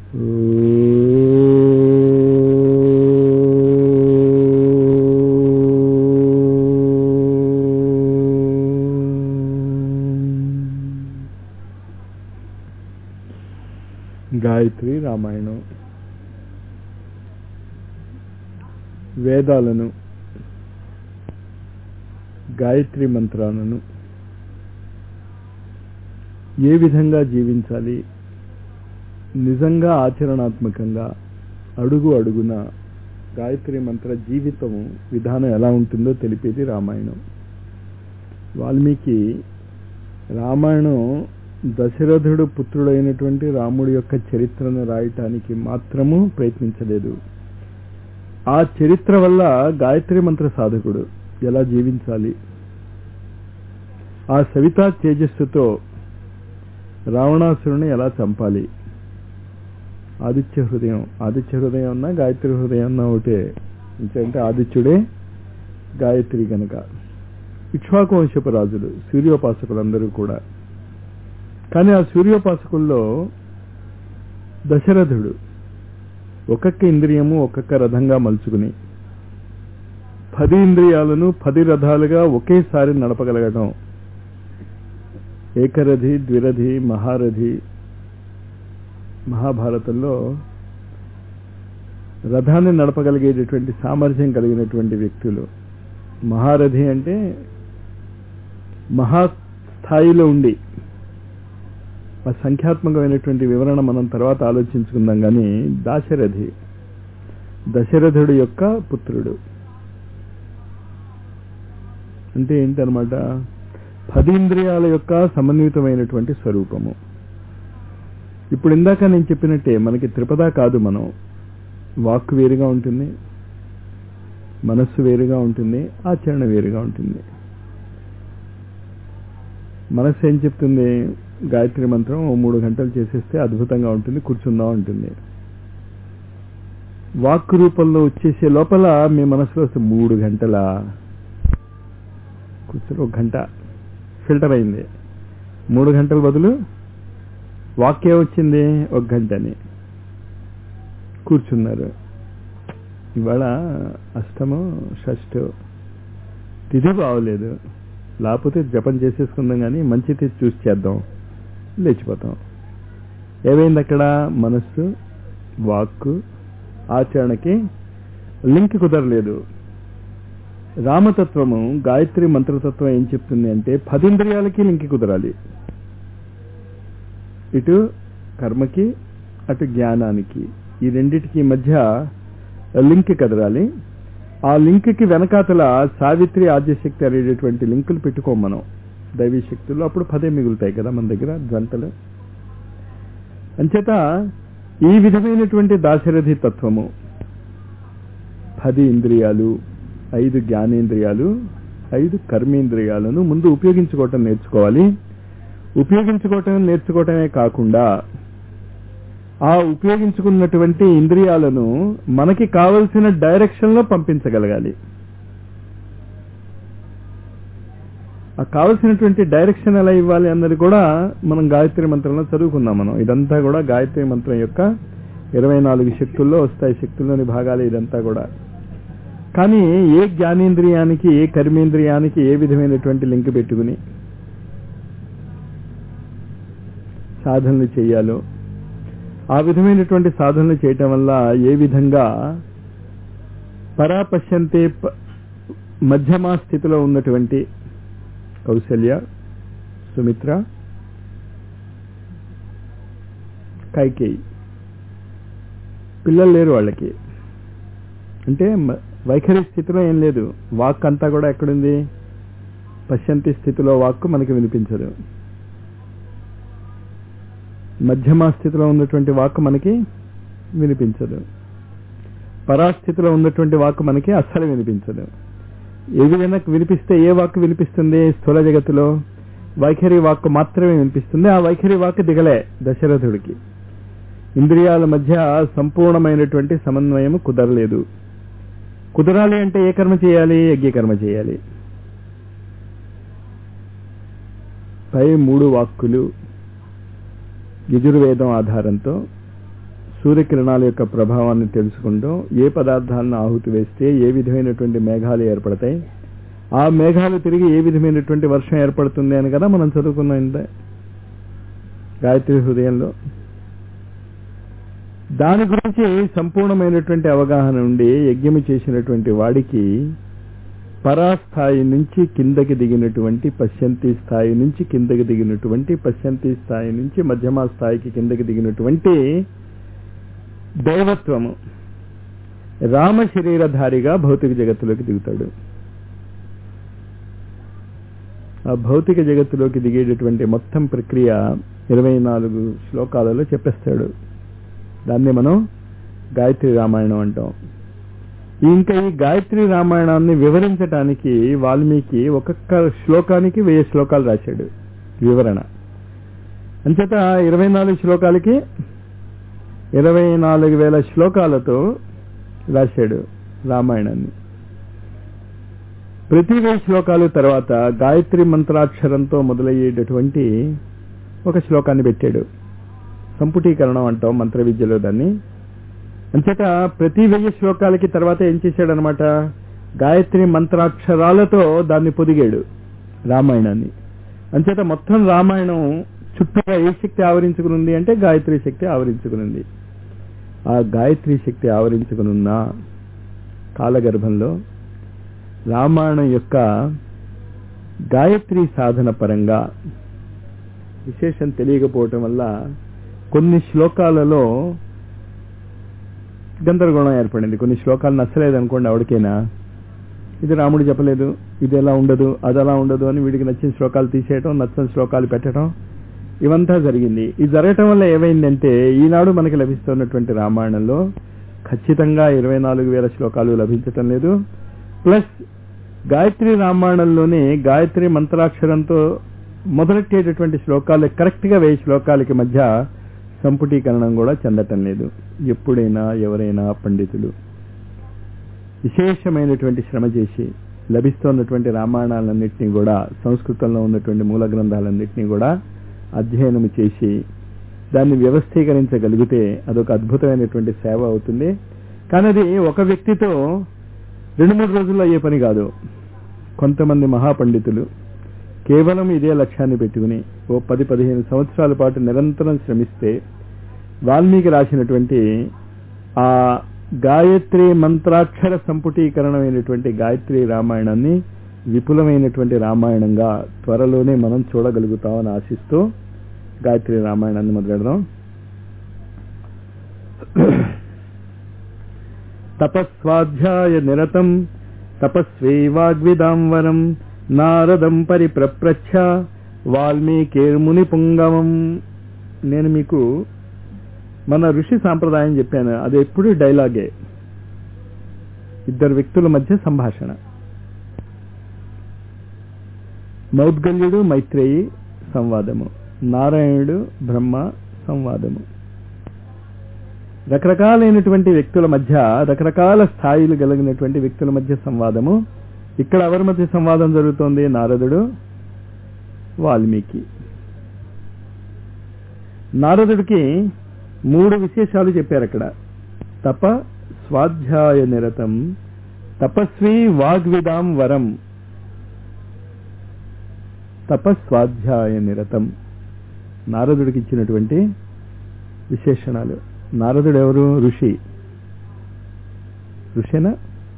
గాయత్రి రామాయణం వేదాలను గాయత్రి మంత్రాలను ఏ విధంగా జీవించాలి నిజంగా ఆచరణాత్మకంగా అడుగు అడుగున గాయత్రి మంత్ర జీవితం విధానం ఎలా ఉంటుందో తెలిపేది రామాయణం వాల్మీకి రామాయణం దశరథుడు పుత్రుడైనటువంటి రాముడి యొక్క చరిత్రను రాయటానికి మాత్రము ప్రయత్నించలేదు ఆ చరిత్ర వల్ల గాయత్రి మంత్ర సాధకుడు ఎలా జీవించాలి ఆ సవితా తేజస్సుతో రావణాసురుని ఎలా చంపాలి ఆదిత్య హృదయం ఆదిత్య హృదయం అన్నా గాయత్రి హృదయం అన్నా ఒకటే అంటే ఆదిత్యుడే గాయత్రి గనక ఇక్ష్వాకు వంశపు రాజులు సూర్యోపాసకులందరూ కూడా కానీ ఆ సూర్యోపాసకుల్లో దశరథుడు ఒక్కొక్క ఇంద్రియము ఒక్కొక్క రథంగా మలుచుకుని పది ఇంద్రియాలను పది రథాలుగా ఒకేసారి నడపగలగటం ఏకరథి ద్విరథి మహారథి మహాభారతంలో రథాన్ని నడపగలిగేటటువంటి సామర్థ్యం కలిగినటువంటి వ్యక్తులు మహారథి అంటే మహాస్థాయిలో ఉండి ఆ సంఖ్యాత్మకమైనటువంటి వివరణ మనం తర్వాత ఆలోచించుకుందాం కానీ దాశరథి దశరథుడు యొక్క పుత్రుడు అంటే ఏంటనమాట పది ఇంద్రియాల యొక్క సమన్వితమైనటువంటి స్వరూపము ఇప్పుడు ఇందాక నేను చెప్పినట్టే మనకి త్రిపద కాదు మనం వాక్ వేరుగా ఉంటుంది మనస్సు వేరుగా ఉంటుంది ఆచరణ వేరుగా ఉంటుంది మనస్సు ఏం చెప్తుంది గాయత్రి మంత్రం ఓ మూడు గంటలు చేసేస్తే అద్భుతంగా ఉంటుంది కూర్చుందాం ఉంటుంది వాక్ రూపంలో వచ్చేసే లోపల మీ మనసులో వస్తే మూడు గంటల కూర్చొని ఒక గంట ఫిల్టర్ అయింది మూడు గంటల బదులు వాక్యం వచ్చింది ఒక గంటని కూర్చున్నారు ఇవాళ అష్టము షష్టు తిథి బాగోలేదు లేకపోతే జపం చేసేసుకుందాం కానీ మంచి తిథి చూసి చేద్దాం లేచిపోతాం ఏమైంది అక్కడ మనస్సు వాక్కు ఆచరణకి లింక్ కుదరలేదు రామతత్వము గాయత్రి మంత్రతత్వం ఏం చెప్తుంది అంటే పదింద్రియాలకి లింక్ కుదరాలి ఇటు కర్మకి అటు జ్ఞానానికి ఈ రెండిటికి మధ్య లింక్ కదరాలి ఆ లింక్కి వెనకాతల సావిత్రి ఆద్యశక్తి అనేటటువంటి లింకులు పెట్టుకోం మనం దైవీ శక్తులు అప్పుడు పదే మిగులుతాయి కదా మన దగ్గర జంటలు అంచేత ఈ విధమైనటువంటి దాశరథి తత్వము పది ఇంద్రియాలు ఐదు జ్ఞానేంద్రియాలు ఐదు కర్మేంద్రియాలను ముందు ఉపయోగించుకోవటం నేర్చుకోవాలి ఉపయోగించుకోవటం నేర్చుకోవటమే కాకుండా ఆ ఉపయోగించుకున్నటువంటి ఇంద్రియాలను మనకి కావలసిన డైరెక్షన్ లో పంపించగలగాలి ఆ కావలసినటువంటి డైరెక్షన్ ఎలా ఇవ్వాలి అన్నది కూడా మనం గాయత్రి మంత్రంలో చదువుకుందాం మనం ఇదంతా కూడా గాయత్రి మంత్రం యొక్క ఇరవై నాలుగు శక్తుల్లో వస్తాయి శక్తుల్లోని భాగాలు ఇదంతా కూడా కానీ ఏ జ్ఞానేంద్రియానికి ఏ కర్మేంద్రియానికి ఏ విధమైనటువంటి లింక్ పెట్టుకుని సాధనలు చేయాలో ఆ విధమైనటువంటి సాధనలు చేయటం వల్ల ఏ విధంగా పరాపశ్యంతే మధ్యమా స్థితిలో ఉన్నటువంటి కౌశల్య సుమిత్ర కైకేయి పిల్లలు లేరు వాళ్ళకి అంటే వైఖరి స్థితిలో ఏం లేదు వాక్ అంతా కూడా ఎక్కడుంది పశ్యంతి స్థితిలో వాక్కు మనకి వినిపించదు మధ్యమా స్థితిలో ఉన్నటువంటి వాక్కు మనకి వినిపించదు పరాస్థితిలో ఉన్నటువంటి వాక్కు మనకి అస్సలు వినిపించదు ఏదైనా వినిపిస్తే ఏ వాక్కు వినిపిస్తుంది స్థూల జగత్తులో వైఖరి వాక్కు మాత్రమే వినిపిస్తుంది ఆ వైఖరి వాక్కు దిగలే దశరథుడికి ఇంద్రియాల మధ్య సంపూర్ణమైనటువంటి సమన్వయం కుదరలేదు కుదరాలి అంటే ఏ కర్మ చేయాలి యజ్ఞకర్మ చేయాలి పై మూడు వాక్కులు యజుర్వేదం ఆధారంతో సూర్యకిరణాల యొక్క ప్రభావాన్ని తెలుసుకుంటూ ఏ పదార్థాలను ఆహుతి వేస్తే ఏ విధమైనటువంటి మేఘాలు ఏర్పడతాయి ఆ మేఘాలు తిరిగి ఏ విధమైనటువంటి వర్షం ఏర్పడుతుంది అని కదా మనం చదువుకున్నాం ఇంత గాయత్రి హృదయంలో దాని గురించి సంపూర్ణమైనటువంటి అవగాహన ఉండి యజ్ఞము చేసినటువంటి వాడికి పరాస్థాయి నుంచి కిందకి దిగినటువంటి పశ్చంతి స్థాయి నుంచి కిందకి దిగినటువంటి పశ్చంతి స్థాయి నుంచి మధ్యమ స్థాయికి కిందకి దిగినటువంటి దైవత్వము రామ శరీరధారిగా భౌతిక జగత్తులోకి దిగుతాడు ఆ భౌతిక జగత్తులోకి దిగేటటువంటి మొత్తం ప్రక్రియ ఇరవై నాలుగు శ్లోకాలలో చెప్పేస్తాడు దాన్ని మనం గాయత్రి రామాయణం అంటాం ఇంకా ఈ గాయత్రి రామాయణాన్ని వివరించటానికి వాల్మీకి ఒక్కొక్క శ్లోకానికి వెయ్యి శ్లోకాలు రాశాడు వివరణ అంచేత ఇరవై నాలుగు శ్లోకాలకి ఇరవై నాలుగు వేల శ్లోకాలతో రాశాడు రామాయణాన్ని ప్రతి వెయ్యి శ్లోకాలు తర్వాత గాయత్రి మంత్రాక్షరంతో మొదలయ్యేటటువంటి ఒక శ్లోకాన్ని పెట్టాడు సంపుటీకరణం అంటాం మంత్ర విద్యలో దాన్ని అంచేత ప్రతి వెయ్యి శ్లోకాలకి తర్వాత ఏం చేశాడనమాట గాయత్రి మంత్రాక్షరాలతో దాన్ని పొదిగాడు రామాయణాన్ని అంచేత మొత్తం రామాయణం చుట్టూగా ఏ శక్తి ఆవరించుకునుంది అంటే గాయత్రి శక్తి ఆవరించుకునుంది ఆ గాయత్రి శక్తి ఆవరించుకునున్న కాలగర్భంలో రామాయణం యొక్క గాయత్రి సాధన పరంగా విశేషం తెలియకపోవటం వల్ల కొన్ని శ్లోకాలలో గందరగోళం ఏర్పడింది కొన్ని శ్లోకాలు నచ్చలేదు అనుకోండి ఆవిడకైనా ఇది రాముడు చెప్పలేదు ఇది ఎలా ఉండదు అది అలా ఉండదు అని వీడికి నచ్చిన శ్లోకాలు తీసేయటం నచ్చని శ్లోకాలు పెట్టడం ఇవంతా జరిగింది ఇది జరగటం వల్ల ఏమైందంటే ఈనాడు మనకి లభిస్తున్నటువంటి రామాయణంలో ఖచ్చితంగా ఇరవై నాలుగు వేల శ్లోకాలు లభించటం లేదు ప్లస్ గాయత్రి రామాయణంలోనే గాయత్రి మంత్రాక్షరంతో మొదలెట్టేటటువంటి శ్లోకాలు కరెక్ట్ గా వెయ్యి శ్లోకాలకి మధ్య సంపుటీకరణం కూడా చెందటం లేదు ఎప్పుడైనా ఎవరైనా పండితులు విశేషమైనటువంటి శ్రమ చేసి లభిస్తున్నటువంటి రామాయణాలన్నింటినీ కూడా సంస్కృతంలో ఉన్నటువంటి మూల గ్రంథాలన్నింటినీ కూడా అధ్యయనం చేసి దాన్ని వ్యవస్థీకరించగలిగితే అదొక అద్భుతమైనటువంటి సేవ అవుతుంది కానీ అది ఒక వ్యక్తితో రెండు మూడు రోజుల్లో అయ్యే పని కాదు కొంతమంది మహాపండితులు కేవలం ఇదే లక్ష్యాన్ని పెట్టుకుని ఓ పది పదిహేను సంవత్సరాల పాటు నిరంతరం శ్రమిస్తే వాల్మీకి రాసినటువంటి ఆ గాయత్రి మంత్రాక్షర సంపుటీకరణమైనటువంటి గాయత్రి రామాయణాన్ని విపులమైనటువంటి రామాయణంగా త్వరలోనే మనం చూడగలుగుతామని ఆశిస్తూ గాయత్రి రామాయణాన్ని మొదలెడదాం తపస్వాధ్యాయ నిరతం తపస్వీ వాగ్విదాంవరం నారదం పరిప్రప్రచ్ఛ వాల్మీకిర్ముని పుంగవం నేను మీకు మన ఋషి సాంప్రదాయం చెప్పాను అది ఎప్పుడు డైలాగే ఇద్దరు వ్యక్తుల మధ్య సంభాషణ మౌద్గల్యుడు మైత్రేయి సంవాదము నారాయణుడు బ్రహ్మ సంవాదము రకరకాలైనటువంటి వ్యక్తుల మధ్య రకరకాల స్థాయిలు కలిగినటువంటి వ్యక్తుల మధ్య సంవాదము ఇక్కడ ఎవరి మధ్య సంవాదం జరుగుతోంది నారదుడు వాల్మీకి నారదుడికి మూడు విశేషాలు చెప్పారు అక్కడ తప స్వాధ్యాయ నిరతం తపస్వి వాగ్విదాం వరం తపస్వాధ్యాయ నిరతం నారదుడికి ఇచ్చినటువంటి విశేషణాలు నారదుడు ఎవరు ఋషి ఋషినా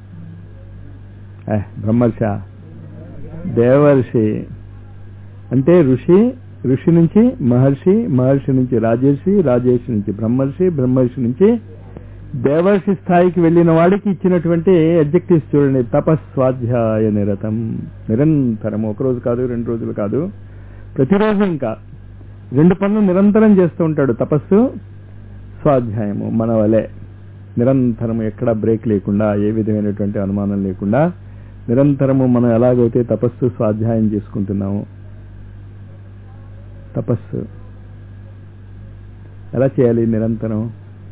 బ్రహ్మర్ష దేవర్షి అంటే ఋషి ఋషి నుంచి మహర్షి మహర్షి నుంచి రాజర్షి రాజర్షి నుంచి బ్రహ్మర్షి బ్రహ్మర్షి నుంచి దేవర్షి స్థాయికి వెళ్ళిన వాడికి ఇచ్చినటువంటి అడ్జెక్టివ్స్ చూడండి తపస్వాధ్యాయ నిరతం నిరంతరం ఒక రోజు కాదు రెండు రోజులు కాదు ప్రతిరోజు ఇంకా రెండు పనులు నిరంతరం చేస్తూ ఉంటాడు తపస్సు స్వాధ్యాయము మన వలె నిరంతరం ఎక్కడ బ్రేక్ లేకుండా ఏ విధమైనటువంటి అనుమానం లేకుండా నిరంతరము మనం ఎలాగైతే తపస్సు స్వాధ్యాయం చేసుకుంటున్నాము తపస్సు ఎలా చేయాలి నిరంతరం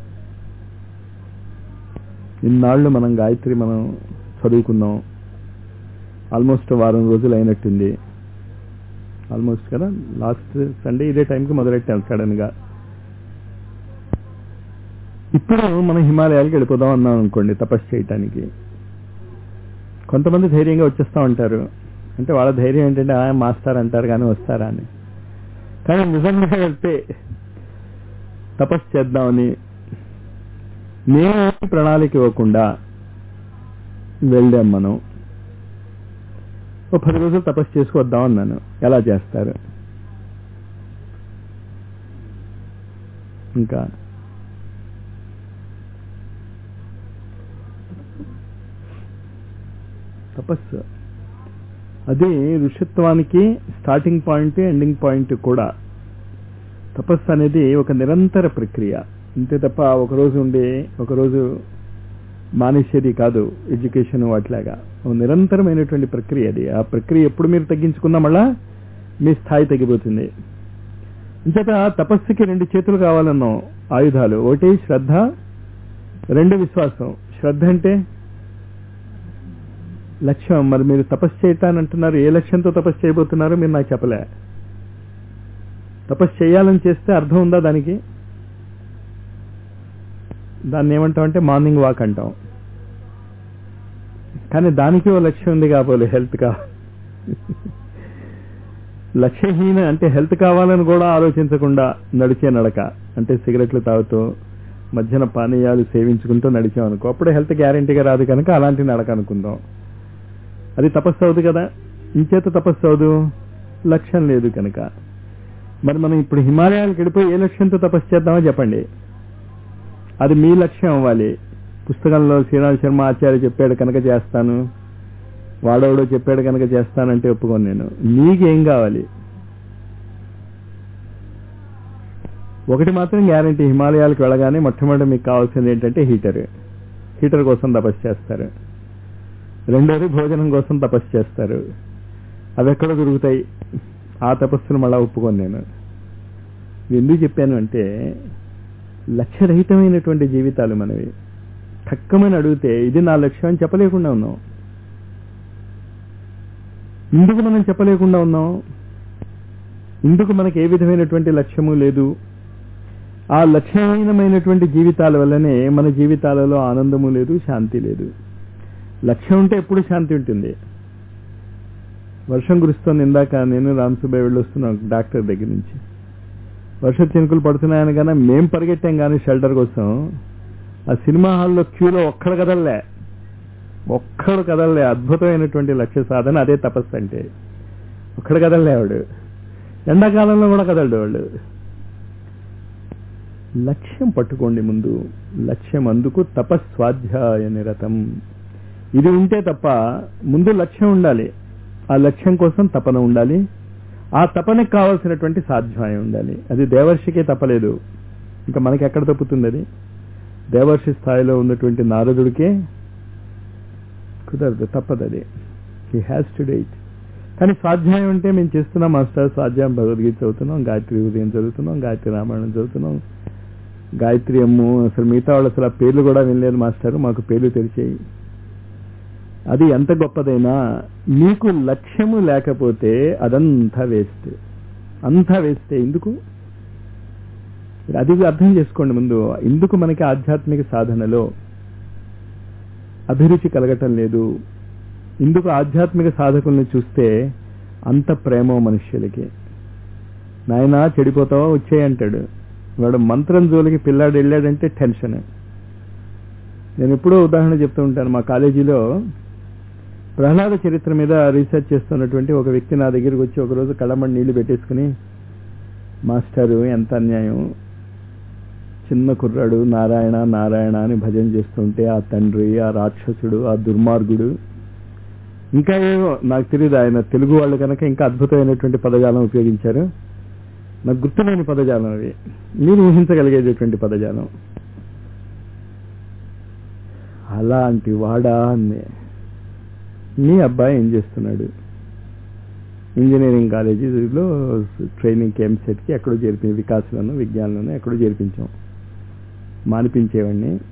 ఇన్నాళ్ళు మనం గాయత్రి మనం చదువుకున్నాం ఆల్మోస్ట్ వారం రోజులు అయినట్టుంది ఆల్మోస్ట్ కదా లాస్ట్ సండే ఇదే టైంకి మొదలెట్టాం సడన్ గా ఇప్పుడు మనం హిమాలయాలకు వెళ్ళిపోదాం అన్నాం అనుకోండి తపస్సు చేయటానికి కొంతమంది ధైర్యంగా వచ్చేస్తూ ఉంటారు అంటే వాళ్ళ ధైర్యం ఏంటంటే "ఆ, మాస్టర్ అంటారు కానీ వస్తారా అని కానీ నిజంగా వెళ్తే తపస్సు చేద్దామని నేను ప్రణాళిక ఇవ్వకుండా వెళ్ళాం మనం ఓ పది రోజులు తపస్సు చేసుకొద్దాం అన్నాను ఎలా చేస్తారు ఇంకా తపస్సు అది ఋషిత్వానికి స్టార్టింగ్ పాయింట్ ఎండింగ్ పాయింట్ కూడా తపస్సు అనేది ఒక నిరంతర ప్రక్రియ అంతే తప్ప ఒకరోజు ఉండి ఒకరోజు మానేసేది కాదు ఎడ్యుకేషన్ వాటిలాగా ఒక నిరంతరమైనటువంటి ప్రక్రియ అది ఆ ప్రక్రియ ఎప్పుడు మీరు తగ్గించుకున్నా మళ్ళా మీ స్థాయి తగ్గిపోతుంది ఇంచేత తపస్సుకి రెండు చేతులు కావాలన్నాం ఆయుధాలు ఒకటి శ్రద్ధ రెండు విశ్వాసం శ్రద్ధ అంటే లక్ష్యం మరి మీరు తపస్సు చేయటానంటున్నారు ఏ లక్ష్యంతో తపస్సు చేయబోతున్నారో మీరు నాకు చెప్పలే తపస్సు చేయాలని చేస్తే అర్థం ఉందా దానికి దాన్ని ఏమంటాం అంటే మార్నింగ్ వాక్ అంటాం కానీ దానికి ఓ లక్ష్యం ఉంది కాబోలు హెల్త్ కా లక్ష్యహీన అంటే హెల్త్ కావాలని కూడా ఆలోచించకుండా నడిచే నడక అంటే సిగరెట్లు తాగుతూ మధ్యన పానీయాలు సేవించుకుంటూ నడిచాం అనుకో అప్పుడు హెల్త్ గ్యారంటీగా రాదు కనుక అలాంటి నడక అనుకుందాం అది తపస్సు అవుదు కదా ఇంచేత తపస్సు అవదు లక్ష్యం లేదు కనుక మరి మనం ఇప్పుడు హిమాలయాలకు వెళ్ళిపోయి ఏ లక్ష్యంతో తపస్సు చేద్దామో చెప్పండి అది మీ లక్ష్యం అవ్వాలి పుస్తకంలో శ్రీరామ్ శర్మ ఆచార్య చెప్పాడు కనుక చేస్తాను వాడవడో చెప్పాడు కనుక చేస్తానంటే ఒప్పుకోను నేను నీకేం కావాలి ఒకటి మాత్రం గ్యారంటీ హిమాలయాలకు వెళ్ళగానే మొట్టమొదటి మీకు కావాల్సింది ఏంటంటే హీటర్ హీటర్ కోసం తపస్సు చేస్తారు రెండోది భోజనం కోసం తపస్సు చేస్తారు అవి ఎక్కడ దొరుకుతాయి ఆ తపస్సును మళ్ళా ఒప్పుకోను నేను ఇది ఎందుకు చెప్పాను అంటే లక్ష్యరహితమైనటువంటి జీవితాలు మనవి తక్కువని అడిగితే ఇది నా లక్ష్యం అని చెప్పలేకుండా ఉన్నాం ఎందుకు మనం చెప్పలేకుండా ఉన్నాం ఎందుకు మనకి ఏ విధమైనటువంటి లక్ష్యము లేదు ఆ లక్ష్యహీనమైనటువంటి జీవితాల వల్లనే మన జీవితాలలో ఆనందము లేదు శాంతి లేదు లక్ష్యం ఉంటే ఎప్పుడు శాంతి ఉంటుంది వర్షం కురుస్తోంది ఇందాక నేను రామసుబాయ్ వెళ్ళొస్తున్నాం డాక్టర్ దగ్గర నుంచి వర్ష చినుకులు పడుతున్నాయని కన్నా మేం పరిగెట్టాం కానీ షెల్టర్ కోసం ఆ సినిమా హాల్లో క్యూలో ఒక్కడ కదల్లే ఒక్కడు కదల్లే అద్భుతమైనటువంటి లక్ష్య సాధన అదే తపస్సు అంటే ఒక్కడు కదల్లే వాడు ఎండాకాలంలో కూడా కదలడు వాడు లక్ష్యం పట్టుకోండి ముందు లక్ష్యం అందుకు తపస్వాధ్యాయ నిరతం ఇది ఉంటే తప్ప ముందు లక్ష్యం ఉండాలి ఆ లక్ష్యం కోసం తపన ఉండాలి ఆ తపనకి కావాల్సినటువంటి సాధ్యాయం ఉండాలి అది దేవర్షికే తప్పలేదు ఇంకా మనకి ఎక్కడ తప్పుతుంది అది దేవర్షి స్థాయిలో ఉన్నటువంటి నారదుడికే కుదరదు తప్పదు అది హీ హ్యాస్ టు డేట్ కానీ స్వాధ్యాయం అంటే మేము చేస్తున్నాం మాస్టర్ స్వాధ్యాయం భగవద్గీత చదువుతున్నాం గాయత్రి ఉదయం చదువుతున్నాం గాయత్రి రామాయణం చదువుతున్నాం గాయత్రి అమ్ము అసలు మిగతా వాళ్ళు అసలు ఆ పేర్లు కూడా వినలేదు మాస్టర్ మాకు పేర్లు తెలిసాయి అది ఎంత గొప్పదైనా మీకు లక్ష్యము లేకపోతే అదంతా వేస్ట్ అంతా వేస్తే ఎందుకు అది అర్థం చేసుకోండి ముందు ఎందుకు మనకి ఆధ్యాత్మిక సాధనలో అభిరుచి కలగటం లేదు ఇందుకు ఆధ్యాత్మిక సాధకుల్ని చూస్తే అంత ప్రేమ మనుష్యులకి నాయన చెడిపోతావా వచ్చేయంటాడు వాడు మంత్రం జోలికి పిల్లాడు వెళ్ళాడంటే టెన్షన్ నేను ఎప్పుడో ఉదాహరణ చెప్తూ ఉంటాను మా కాలేజీలో ప్రహ్లాద చరిత్ర మీద రీసెర్చ్ చేస్తున్నటువంటి ఒక వ్యక్తి నా దగ్గరికి వచ్చి ఒకరోజు కళ్ళమడి నీళ్లు పెట్టేసుకుని మాస్టరు ఎంత అన్యాయం చిన్న కుర్రాడు నారాయణ నారాయణ అని భజన చేస్తుంటే ఆ తండ్రి ఆ రాక్షసుడు ఆ దుర్మార్గుడు ఇంకా ఏమో నాకు తెలియదు ఆయన తెలుగు వాళ్ళు కనుక ఇంకా అద్భుతమైనటువంటి పదజాలం ఉపయోగించారు నాకు గుర్తులేని పదజాలం అవి మీరు ఊహించగలిగేటటువంటి పదజాలం అలాంటి వాడా అని మీ అబ్బాయి ఏం చేస్తున్నాడు ఇంజనీరింగ్ కాలేజీలో ట్రైనింగ్ క్యాంప్ సెట్కి ఎక్కడో చేర్పి వికాస్లోను విజ్ఞానంలోను ఎక్కడో చేర్పించాం మానిపించేవాడిని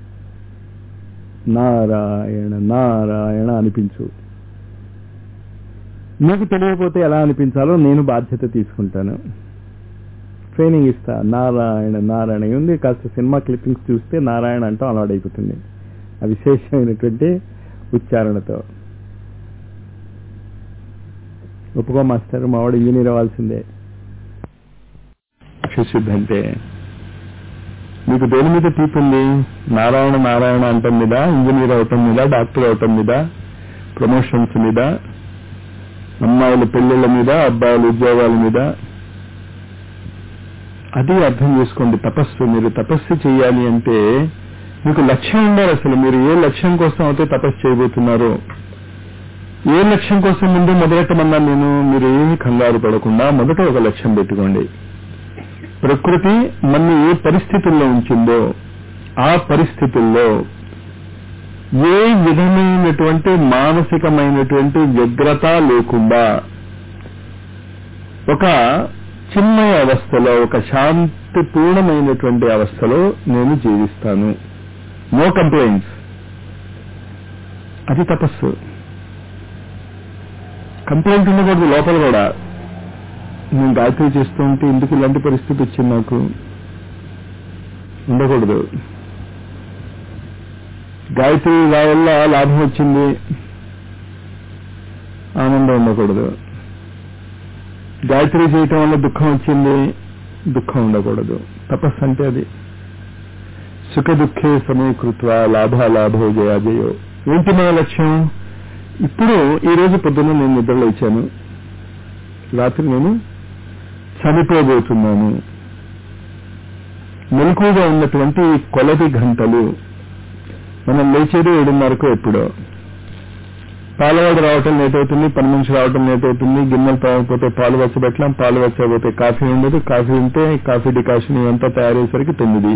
నారాయణ నారాయణ అనిపించు నీకు తెలియకపోతే ఎలా అనిపించాలో నేను బాధ్యత తీసుకుంటాను ట్రైనింగ్ ఇస్తా నారాయణ నారాయణ ఉంది కాస్త సినిమా క్లిప్పింగ్స్ చూస్తే నారాయణ అంటాం అలవాడైపోతుంది ఆ విశేషమైనటువంటి ఉచ్చారణతో ఒప్పుకో మాస్టర్ మావాడు ఇంజనీర్ అవ్వాల్సిందే అక్షశుద్ధి అంటే మీకు దేని మీద తీపుంది నారాయణ నారాయణ అంటం మీద ఇంజనీర్ అవటం మీద డాక్టర్ అవటం మీద ప్రమోషన్స్ మీద అమ్మాయిల పెళ్లిళ్ళ మీద అబ్బాయిల ఉద్యోగాల మీద అది అర్థం చేసుకోండి తపస్సు మీరు తపస్సు చేయాలి అంటే మీకు లక్ష్యం ఉండాలి అసలు మీరు ఏ లక్ష్యం కోసం అయితే తపస్సు చేయబోతున్నారో ఏ లక్ష్యం కోసం ముందు మొదలెట్టమన్నా నేను మీరు ఏమి కంగారు పడకుండా మొదట ఒక లక్ష్యం పెట్టుకోండి ప్రకృతి మన ఏ పరిస్థితుల్లో ఉంచిందో ఆ పరిస్థితుల్లో ఏ విధమైనటువంటి మానసికమైనటువంటి వ్యగ్రత లేకుండా ఒక చిన్మయ అవస్థలో ఒక శాంతిపూర్ణమైనటువంటి అవస్థలో నేను జీవిస్తాను నో కంప్లైంట్స్ అది తపస్సు కంప్లైంట్ ఉండకూడదు లోపల కూడా నేను గాయత్రి చేస్తూ ఉంటే ఎందుకు ఇలాంటి పరిస్థితి వచ్చింది నాకు ఉండకూడదు గాయత్రి వల్ల లాభం వచ్చింది ఆనందం ఉండకూడదు గాయత్రి చేయటం వల్ల దుఃఖం వచ్చింది దుఃఖం ఉండకూడదు తపస్సు అంటే అది సుఖ దుఃఖే సమీకృత్వ లాభాలాభో జయాజయో ఏంటి మన లక్ష్యం ఇప్పుడు ఈ రోజు పొద్దున్న నేను నిద్రలో ఇచ్చాను రాత్రి నేను చనిపోబోతున్నాను మెలకుగా ఉన్నటువంటి కొలది గంటలు మనం లేచేది ఏడున్నరకు ఎప్పుడో పాలవాడు రావటం లేట్ అవుతుంది పని మనిషి రావటం లేట్ అవుతుంది గిన్నెలు తాగకపోతే పాలు వచ్చబెట్టలేం పాలు వచ్చకపోతే కాఫీ ఉండదు కాఫీ ఉంటే కాఫీ డికాషన్ ఇవంతా తయారయ్యేసరికి తొమ్మిది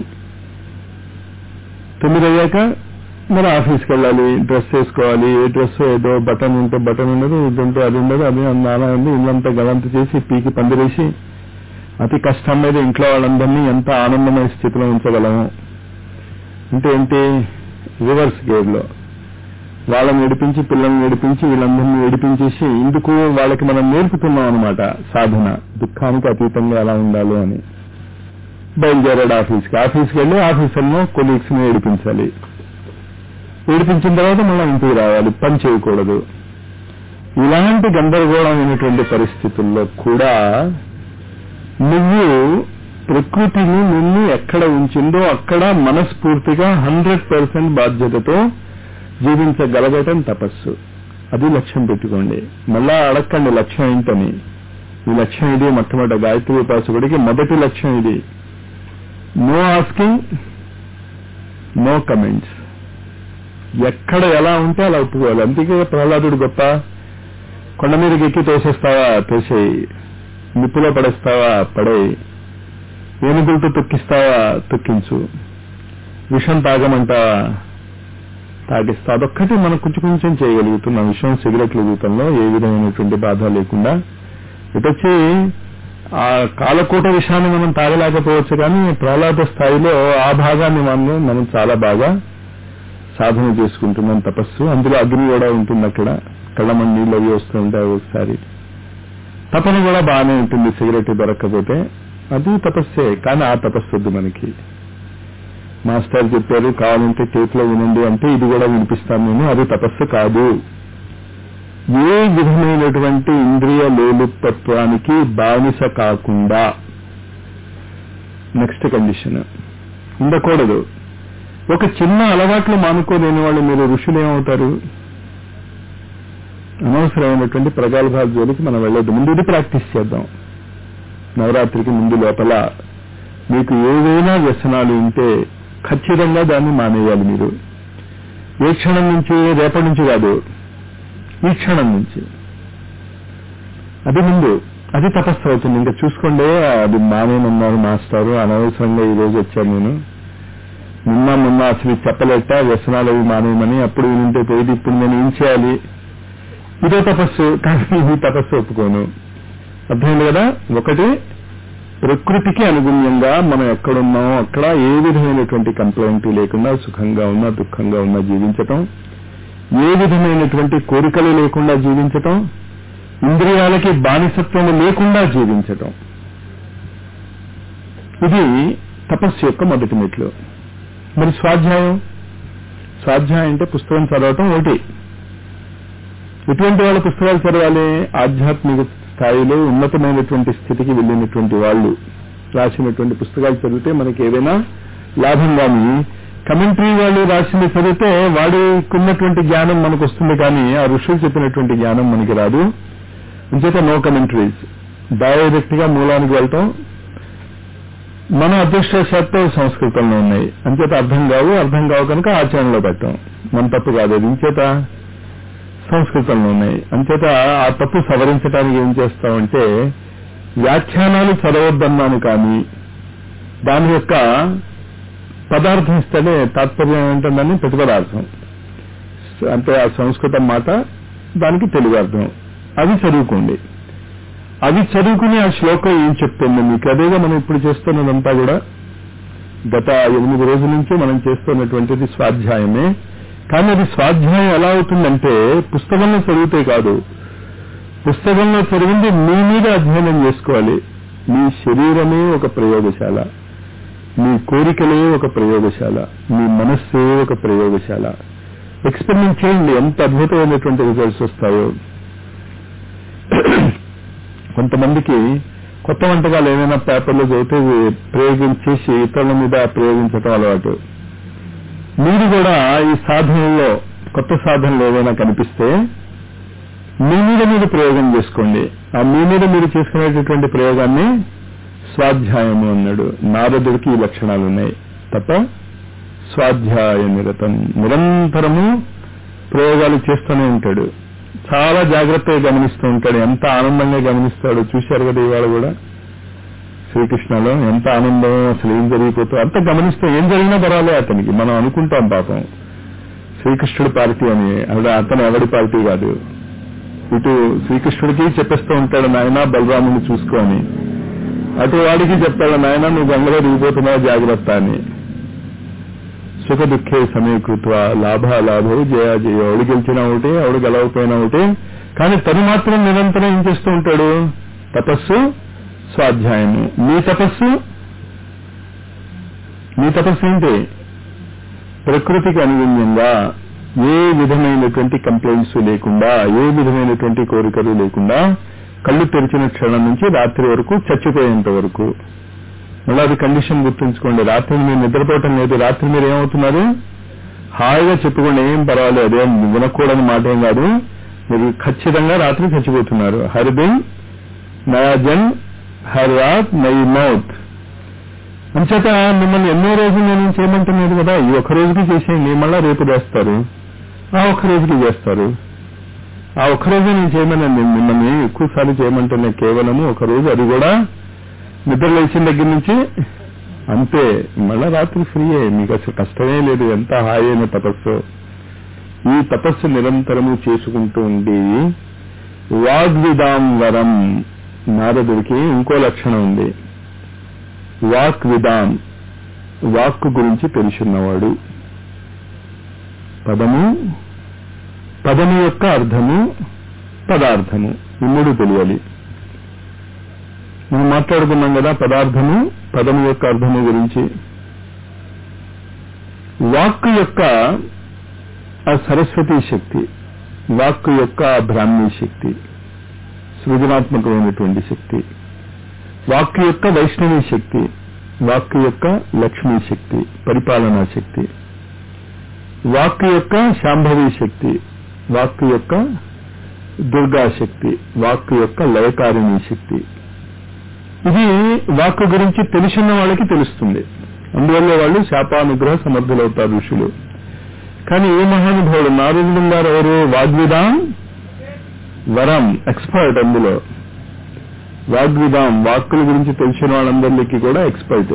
తొమ్మిది అయ్యాక మరి ఆఫీస్కి వెళ్ళాలి డ్రెస్ వేసుకోవాలి ఏ డ్రెస్ ఏదో బటన్ ఉంటే బటన్ ఉండదు ఇది ఉంటే అది ఉండదు అది నానా ఉంది ఇల్లంతా గలంత చేసి పీకి పందిరేసి అతి కష్టం మీద ఇంట్లో వాళ్ళందరినీ ఎంత ఆనందమైన స్థితిలో ఉంచగలము అంటే ఏంటి రివర్స్ గేర్ లో వాళ్ళని ఏడిపించి పిల్లల్ని ఏడిపించి వీళ్ళందరినీ ఏడిపించేసి ఇందుకు వాళ్ళకి మనం నేర్పుతున్నాం అనమాట సాధన దుఃఖానికి అతీతంగా ఎలా ఉండాలో అని బయలుదేరాడు ఆఫీస్కి ఆఫీస్కి వెళ్ళి ఆఫీసర్ను కొలీగ్స్ ని ఏడిపించాలి ఏడిపించిన తర్వాత మళ్ళీ ఇంటికి రావాలి పని చేయకూడదు ఇలాంటి గందరగోళమైనటువంటి పరిస్థితుల్లో కూడా నువ్వు ప్రకృతిని నిన్ను ఎక్కడ ఉంచిందో అక్కడ మనస్ఫూర్తిగా హండ్రెడ్ పర్సెంట్ బాధ్యతతో జీవించగలగటం తపస్సు అది లక్ష్యం పెట్టుకోండి మళ్ళా అడక్కండి లక్ష్యం ఏంటని ఈ లక్ష్యం ఇది మొట్టమొదటి గాయత్రి ఉపాసకుడికి మొదటి లక్ష్యం ఇది నో ఆస్కింగ్ నో కమెంట్స్ ఎక్కడ ఎలా ఉంటే అలా ఒప్పుకోవాలి అందుకే ప్రహ్లాదుడు గొప్ప కొండ మీదకి ఎక్కి తోసేస్తావా తోసేయి నిప్పులో పడేస్తావా పడేయి ఏనుగులతో తొక్కిస్తావా తొక్కించు విషం తాగమంటావా తాగిస్తా అదొక్కటి మనం కొంచెం కొంచెం చేయగలుగుతున్నాం విషయం సిగరెట్ల జీవితంలో ఏ విధమైనటువంటి బాధ లేకుండా ఇటొచ్చి ఆ కాలకూట విషయాన్ని మనం తాగలేకపోవచ్చు కానీ ప్రహ్లాద స్థాయిలో ఆ భాగాన్ని మనం మనం చాలా బాగా సాధన చేసుకుంటున్నాం తపస్సు అందులో అగ్ని కూడా ఉంటుంది అక్కడ కళ్ళమని నీళ్ళు అవి వస్తూ ఉంటాయి ఒకసారి తపన కూడా బాగానే ఉంటుంది సిగరెట్ దొరక్కపోతే అది తపస్సే కానీ ఆ తపస్సు వద్దు మనకి మాస్టర్ చెప్పారు కావాలంటే టేప్లో వినండి అంటే ఇది కూడా వినిపిస్తాను నేను అది తపస్సు కాదు ఏ విధమైనటువంటి ఇంద్రియ లోలుపత్వానికి బానిస కాకుండా నెక్స్ట్ కండిషన్ ఉండకూడదు ఒక చిన్న అలవాట్లు మానుకోలేని వాళ్ళు మీరు ఋషులు ఏమవుతారు అనవసరమైనటువంటి ప్రగల్భాల జోలికి మనం వెళ్ళొద్దు ముందు ఇది ప్రాక్టీస్ చేద్దాం నవరాత్రికి ముందు లోపల మీకు ఏవైనా వ్యసనాలు ఉంటే ఖచ్చితంగా దాన్ని మానేయాలి మీరు ఏ క్షణం నుంచి రేపటి నుంచి కాదు ఈ క్షణం నుంచి అది ముందు అది తపస్సు అవుతుంది ఇంకా చూసుకోండి అది మానేనన్నారు మాస్టారు అనవసరంగా ఈ రోజు వచ్చాను నేను నిన్న మొన్న అసలు చెప్పలేట వ్యసనాలు అవి మానేయమని అప్పుడు వింటే పోయింది ఇప్పుడు నేను ఏం చేయాలి ఇదో తపస్సు కానీ ఈ తపస్సు ఒప్పుకోను అర్థమైంది కదా ఒకటి ప్రకృతికి అనుగుణ్యంగా మనం ఎక్కడున్నామో అక్కడ ఏ విధమైనటువంటి కంప్లైంట్ లేకుండా సుఖంగా ఉన్నా దుఃఖంగా ఉన్నా జీవించటం ఏ విధమైనటువంటి కోరికలు లేకుండా జీవించటం ఇంద్రియాలకి బానిసత్వం లేకుండా జీవించటం ఇది తపస్సు యొక్క మొదటి మెట్లు మరి స్వాధ్యాయం స్వాధ్యాయం అంటే పుస్తకం చదవటం ఒకటి ఎటువంటి వాళ్ళ పుస్తకాలు చదవాలి ఆధ్యాత్మిక స్థాయిలో ఉన్నతమైనటువంటి స్థితికి వెళ్ళినటువంటి వాళ్ళు రాసినటువంటి పుస్తకాలు చదివితే మనకి ఏదైనా లాభం కానీ కమెంటరీ వాళ్ళు రాసింది చదివితే వాడికున్నటువంటి జ్ఞానం మనకు వస్తుంది కానీ ఆ ఋషులు చెప్పినటువంటి జ్ఞానం మనకి రాదు అంచేత నో కమెంటరీస్ డైరెక్ట్ గా మూలానికి వెళ్తాం మన అదృష్టశాత్తు సంస్కృతంలో ఉన్నాయి అంచేత అర్థం కావు అర్థం కావు కనుక ఆచరణలో పెట్టాం మన తప్పు కాదు అది ఇంచేత సంస్కృతంలో ఉన్నాయి అంచేత ఆ తప్పు సవరించడానికి ఏం చేస్తామంటే వ్యాఖ్యానాలు చదవద్దన్నాను కానీ దాని యొక్క పదార్థం ఇస్తేనే తాత్పర్యం ఏంటందని ప్రతిపదార్థం అంటే ఆ సంస్కృతం మాట దానికి తెలుగు అర్థం అది చదువుకోండి అది చదువుకుని ఆ శ్లోకం ఏం చెప్తుంది మీకు అదేగా మనం ఇప్పుడు చేస్తున్నదంతా కూడా గత ఎనిమిది రోజుల నుంచి మనం చేస్తున్నటువంటిది స్వాధ్యాయమే కానీ అది స్వాధ్యాయం ఎలా అవుతుందంటే పుస్తకంలో చదివితే కాదు పుస్తకంలో చదివింది మీ మీద అధ్యయనం చేసుకోవాలి మీ శరీరమే ఒక ప్రయోగశాల మీ కోరికలే ఒక ప్రయోగశాల మీ మనస్సే ఒక ప్రయోగశాల ఎక్స్పెరిమెంట్ చేయండి ఎంత అద్భుతమైనటువంటి రిజల్ట్స్ వస్తాయో కొంతమందికి కొత్త వంటకాలు ఏమైనా పేపర్లో చదివితే ప్రయోగించేసి ఇతరుల మీద ప్రయోగించటం అలవాటు మీరు కూడా ఈ సాధనలో కొత్త సాధనలు ఏదైనా కనిపిస్తే మీ మీద మీరు ప్రయోగం చేసుకోండి ఆ మీ మీద మీరు చేసుకునేటటువంటి ప్రయోగాన్ని స్వాధ్యాయము అన్నాడు నారదుడికి ఈ లక్షణాలు ఉన్నాయి తప్ప స్వాధ్యాయ నిరతం నిరంతరము ప్రయోగాలు చేస్తూనే ఉంటాడు చాలా జాగ్రత్తగా గమనిస్తూ ఉంటాడు ఎంత ఆనందంగా గమనిస్తాడో చూశారు కదా ఇవాళ కూడా శ్రీకృష్ణలో ఎంత ఆనందం అసలు ఏం జరిగిపోతుందో అంత గమనిస్తే ఏం జరిగినా పర్వాలే అతనికి మనం అనుకుంటాం పాపం శ్రీకృష్ణుడి పార్టీ అని అక్కడ అతను ఎవడి పార్టీ కాదు ఇటు శ్రీకృష్ణుడికి చెప్పేస్తూ ఉంటాడు నాయన బలరాముని చూసుకో అని అటు వాడికి చెప్తాడు నాయన నువ్వు గంగలో దిగిపోతున్నావు జాగ్రత్త అని సుఖ దుఃఖే సమీకృత్వ లాభ లాభో జయ జయ ఎవడు గెలిచినా ఒకటి ఎవడు గెలవకపోయినా ఒకటి కానీ తను మాత్రం నిరంతరం ఏం చేస్తూ ఉంటాడు తపస్సు స్వాధ్యాయము మీ తపస్సు మీ తపస్సు ఏంటి ప్రకృతికి అనుగుణ్యంగా ఏ విధమైనటువంటి కంప్లైంట్స్ లేకుండా ఏ విధమైనటువంటి కోరికలు లేకుండా కళ్ళు తెరిచిన క్షణం నుంచి రాత్రి వరకు చచ్చిపోయేంత వరకు మళ్ళీ అది కండిషన్ గుర్తుంచుకోండి రాత్రి మీరు నిద్రపోవటం లేదు రాత్రి మీరు ఏమవుతున్నారు హాయిగా చెప్పుకోండి ఏం పర్వాలేదు అదేం వినకూడని మాట ఏం కాదు మీరు ఖచ్చితంగా రాత్రి చచ్చిపోతున్నారు హర్ దిన్ నయా జన్ హర్ రాత్ నై మౌత్ అంచేత మిమ్మల్ని ఎన్నో రోజులు నేను చేయమంటున్నాను కదా ఈ ఒక్క రోజుకి చేసేయండి మళ్ళా రేపు చేస్తారు ఆ ఒక్క రోజుకి చేస్తారు ఆ ఒక్క రోజు నేను చేయమన్నాను నేను మిమ్మల్ని ఎక్కువసార్లు చేయమంటున్నా కేవలము ఒక రోజు అది కూడా నిద్ర లేచిన దగ్గర నుంచి అంతే మళ్ళా రాత్రి ఫ్రీయే మీకు అసలు కష్టమే లేదు ఎంత హాయి అయిన తపస్సు ఈ తపస్సు నిరంతరము చేసుకుంటూ ఉండి వాగ్విదాం వరం నారదుడికి ఇంకో లక్షణం ఉంది వాక్ విధాం వాక్కు గురించి తెలుసున్నవాడు పదము పదము యొక్క అర్థము పదార్థము ఈ మూడు తెలియాలి మనం మాట్లాడుకున్నాం కదా పదార్థము పదము యొక్క అర్థము గురించి వాక్కు యొక్క ఆ సరస్వతి శక్తి వాక్కు యొక్క ఆ బ్రాహ్మీ శక్తి సృజనాత్మకమైనటువంటి శక్తి వాక్కు యొక్క వైష్ణవి శక్తి వాక్కు యొక్క లక్ష్మీ శక్తి పరిపాలనా శక్తి వాక్కు యొక్క శాంభవి శక్తి వాక్కు యొక్క దుర్గా శక్తి వాక్కు యొక్క లయకారిణీ శక్తి ఇది వాక్కు గురించి తెలిసిన వాళ్ళకి తెలుస్తుంది అందువల్ల వాళ్ళు శాపానుగ్రహ సమర్థులవుతారు ఋషులు కానీ ఏ మహానుభావుడు నారదుడు గారు ఎవరు వాగ్విదాం వరం ఎక్స్పర్ట్ అందులో వాగ్విదాం వాక్కుల గురించి తెలిసిన వాళ్ళందరికీ కూడా ఎక్స్పర్ట్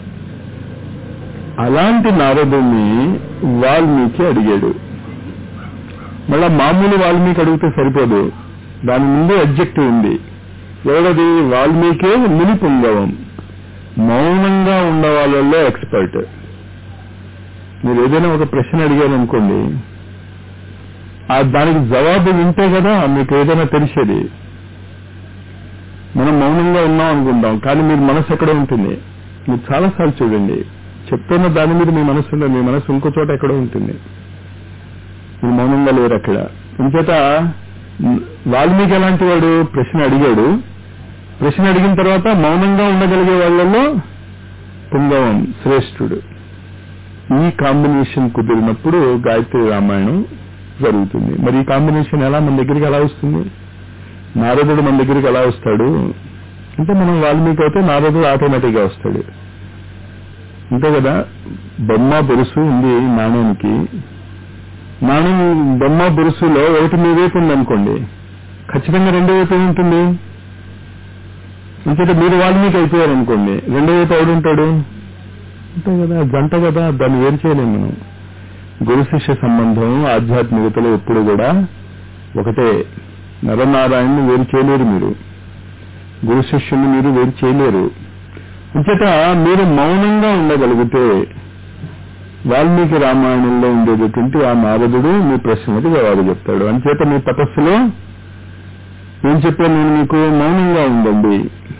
అలాంటి నారదుని వాల్మీకి అడిగాడు మళ్ళా మామూలు వాల్మీకి అడిగితే సరిపోదు దాని ముందు అబ్జెక్టివ్ ఉంది ఎవరది వాల్మీకే ముని పుంగవం మౌనంగా ఉన్న వాళ్ళల్లో ఎక్స్పర్ట్ మీరు ఏదైనా ఒక ప్రశ్న అడిగారనుకోండి ఆ దానికి జవాబు వింటే కదా మీకు ఏదైనా తెలిసేది మనం మౌనంగా ఉన్నాం అనుకుంటాం కానీ మీరు మనసు ఎక్కడ ఉంటుంది మీరు చాలాసార్లు చూడండి చెప్తున్న దాని మీద మీ మనసు ఉండదు మీ మనసు ఇంకో చోట ఎక్కడో ఉంటుంది మీరు మౌనంగా లేరు అక్కడ ఇంచేత వాల్మీకి ఎలాంటి వాడు ప్రశ్న అడిగాడు ప్రశ్న అడిగిన తర్వాత మౌనంగా ఉండగలిగే వాళ్ళలో పుంగవం శ్రేష్ఠుడు ఈ కాంబినేషన్ కుదిరినప్పుడు గాయత్రి రామాయణం జరుగుతుంది మరి ఈ కాంబినేషన్ ఎలా మన దగ్గరికి ఎలా వస్తుంది నారదుడు మన దగ్గరికి ఎలా వస్తాడు అంటే మనం వాల్మీకి అయితే నారదుడు ఆటోమేటిక్గా వస్తాడు అంతే కదా బొమ్మ బొరుసు ఉంది నాణ్యానికి నాణ్యం బొమ్మ బొరుసులో ఒకటి మీ వైపు ఉందనుకోండి ఖచ్చితంగా రెండో వైపు ఉంటుంది ఇంకైతే మీరు వాల్మీకి అయిపోయారు అనుకోండి రెండో వైపు ఎవడుంటాడు అంతే కదా జంట కదా దాన్ని వేరు చేయలేము మనం గురు శిష్య సంబంధం ఆధ్యాత్మికతలో ఎప్పుడు కూడా ఒకటే నరనారాయణని వేరు చేయలేరు మీరు గురు శిష్యుని మీరు వేరు చేయలేరు అంచేత మీరు మౌనంగా ఉండగలిగితే వాల్మీకి రామాయణంలో ఉండేటటువంటి ఆ నారదుడు మీ ప్రశ్నలకు జవాబు చెప్తాడు అంచేత మీ తపస్సులో ఏం చెప్పాను నేను మీకు మౌనంగా ఉండండి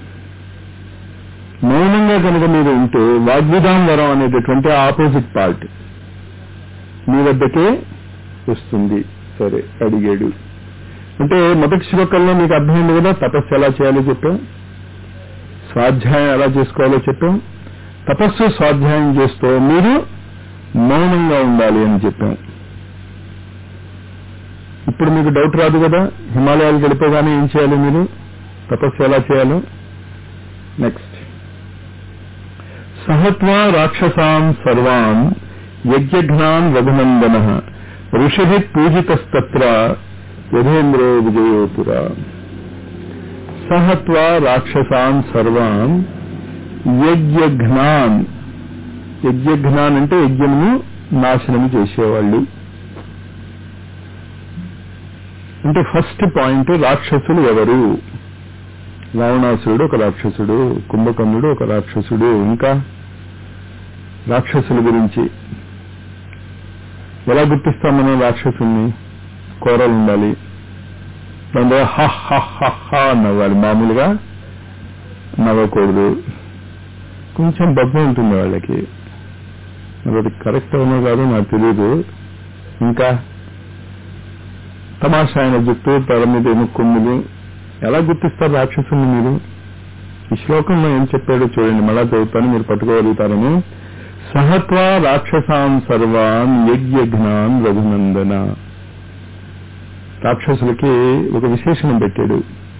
మౌనంగా కనుక మీరు ఉంటే వాగ్విధాం వరం అనేటటువంటి ఆపోజిట్ పార్ట్ మీ వద్దకే వస్తుంది సరే అడిగాడు అంటే మొదటి శ్లోకంలో మీకు అర్థమైంది కదా తపస్సు ఎలా చేయాలో చెప్పాం స్వాధ్యాయం ఎలా చేసుకోవాలో చెప్పాం తపస్సు స్వాధ్యాయం చేస్తూ మీరు మౌనంగా ఉండాలి అని చెప్పాం ఇప్పుడు మీకు డౌట్ రాదు కదా హిమాలయాలు గడిపోగానే ఏం చేయాలి మీరు తపస్సు ఎలా చేయాలో నెక్స్ట్ సహత్వా రాక్షసాన్ సర్వాన్ యజ్ఞఘ్నాన్ రఘునందన ఋషభి పూజితస్తత్ర యథేంద్రో విజయోపుర సహత్వా రాక్షసాన్ సర్వాన్ యజ్ఞఘ్నాన్ యజ్ఞఘ్నాన్ అంటే యజ్ఞమును నాశనం చేసేవాళ్ళు అంటే ఫస్ట్ పాయింట్ రాక్షసులు ఎవరు రావణాసురుడు ఒక రాక్షసుడు కుంభకర్ణుడు ఒక రాక్షసుడు ఇంకా రాక్షసుల గురించి ఎలా గుర్తిస్తాం మనం రాక్షసుల్ని కూరలు ఉండాలి దాని హ హ హ హ నవ్వాలి మామూలుగా నవ్వకూడదు కొంచెం బద్దం ఉంటుంది వాళ్ళకి మరి అది కరెక్ట్ అవునో కాదో నాకు తెలియదు ఇంకా తమాషా ఆయన జుట్టు తల మీద ఏమో కొమ్ములు ఎలా గుర్తిస్తారు రాక్షసుని మీరు ఈ శ్లోకంలో ఏం చెప్పాడో చూడండి మళ్ళా చదువుతాను మీరు పట్టుకోగలుగుతారని సహత్వ రాక్షసాం సర్వాన్ యజ్ఞాన్ రఘునందన రాక్షసులకి ఒక విశేషణం పెట్టాడు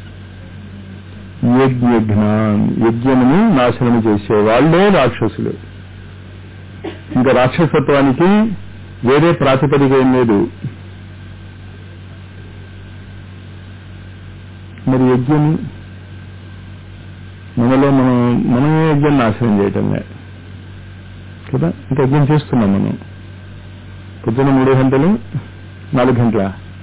యజ్ఞాన్ యజ్ఞమును నాశనం చేసే వాళ్ళే రాక్షసులు ఇంకా రాక్షసత్వానికి వేరే ప్రాతిపదిక ఏం లేదు మరి యజ్ఞం మనలో మనం మనమే యజ్ఞం నాశనం చేయటమే కదా ఇంకా యజ్ఞం చేస్తున్నాం మనం పొద్దున్న మూడు గంటలు నాలుగు గంటల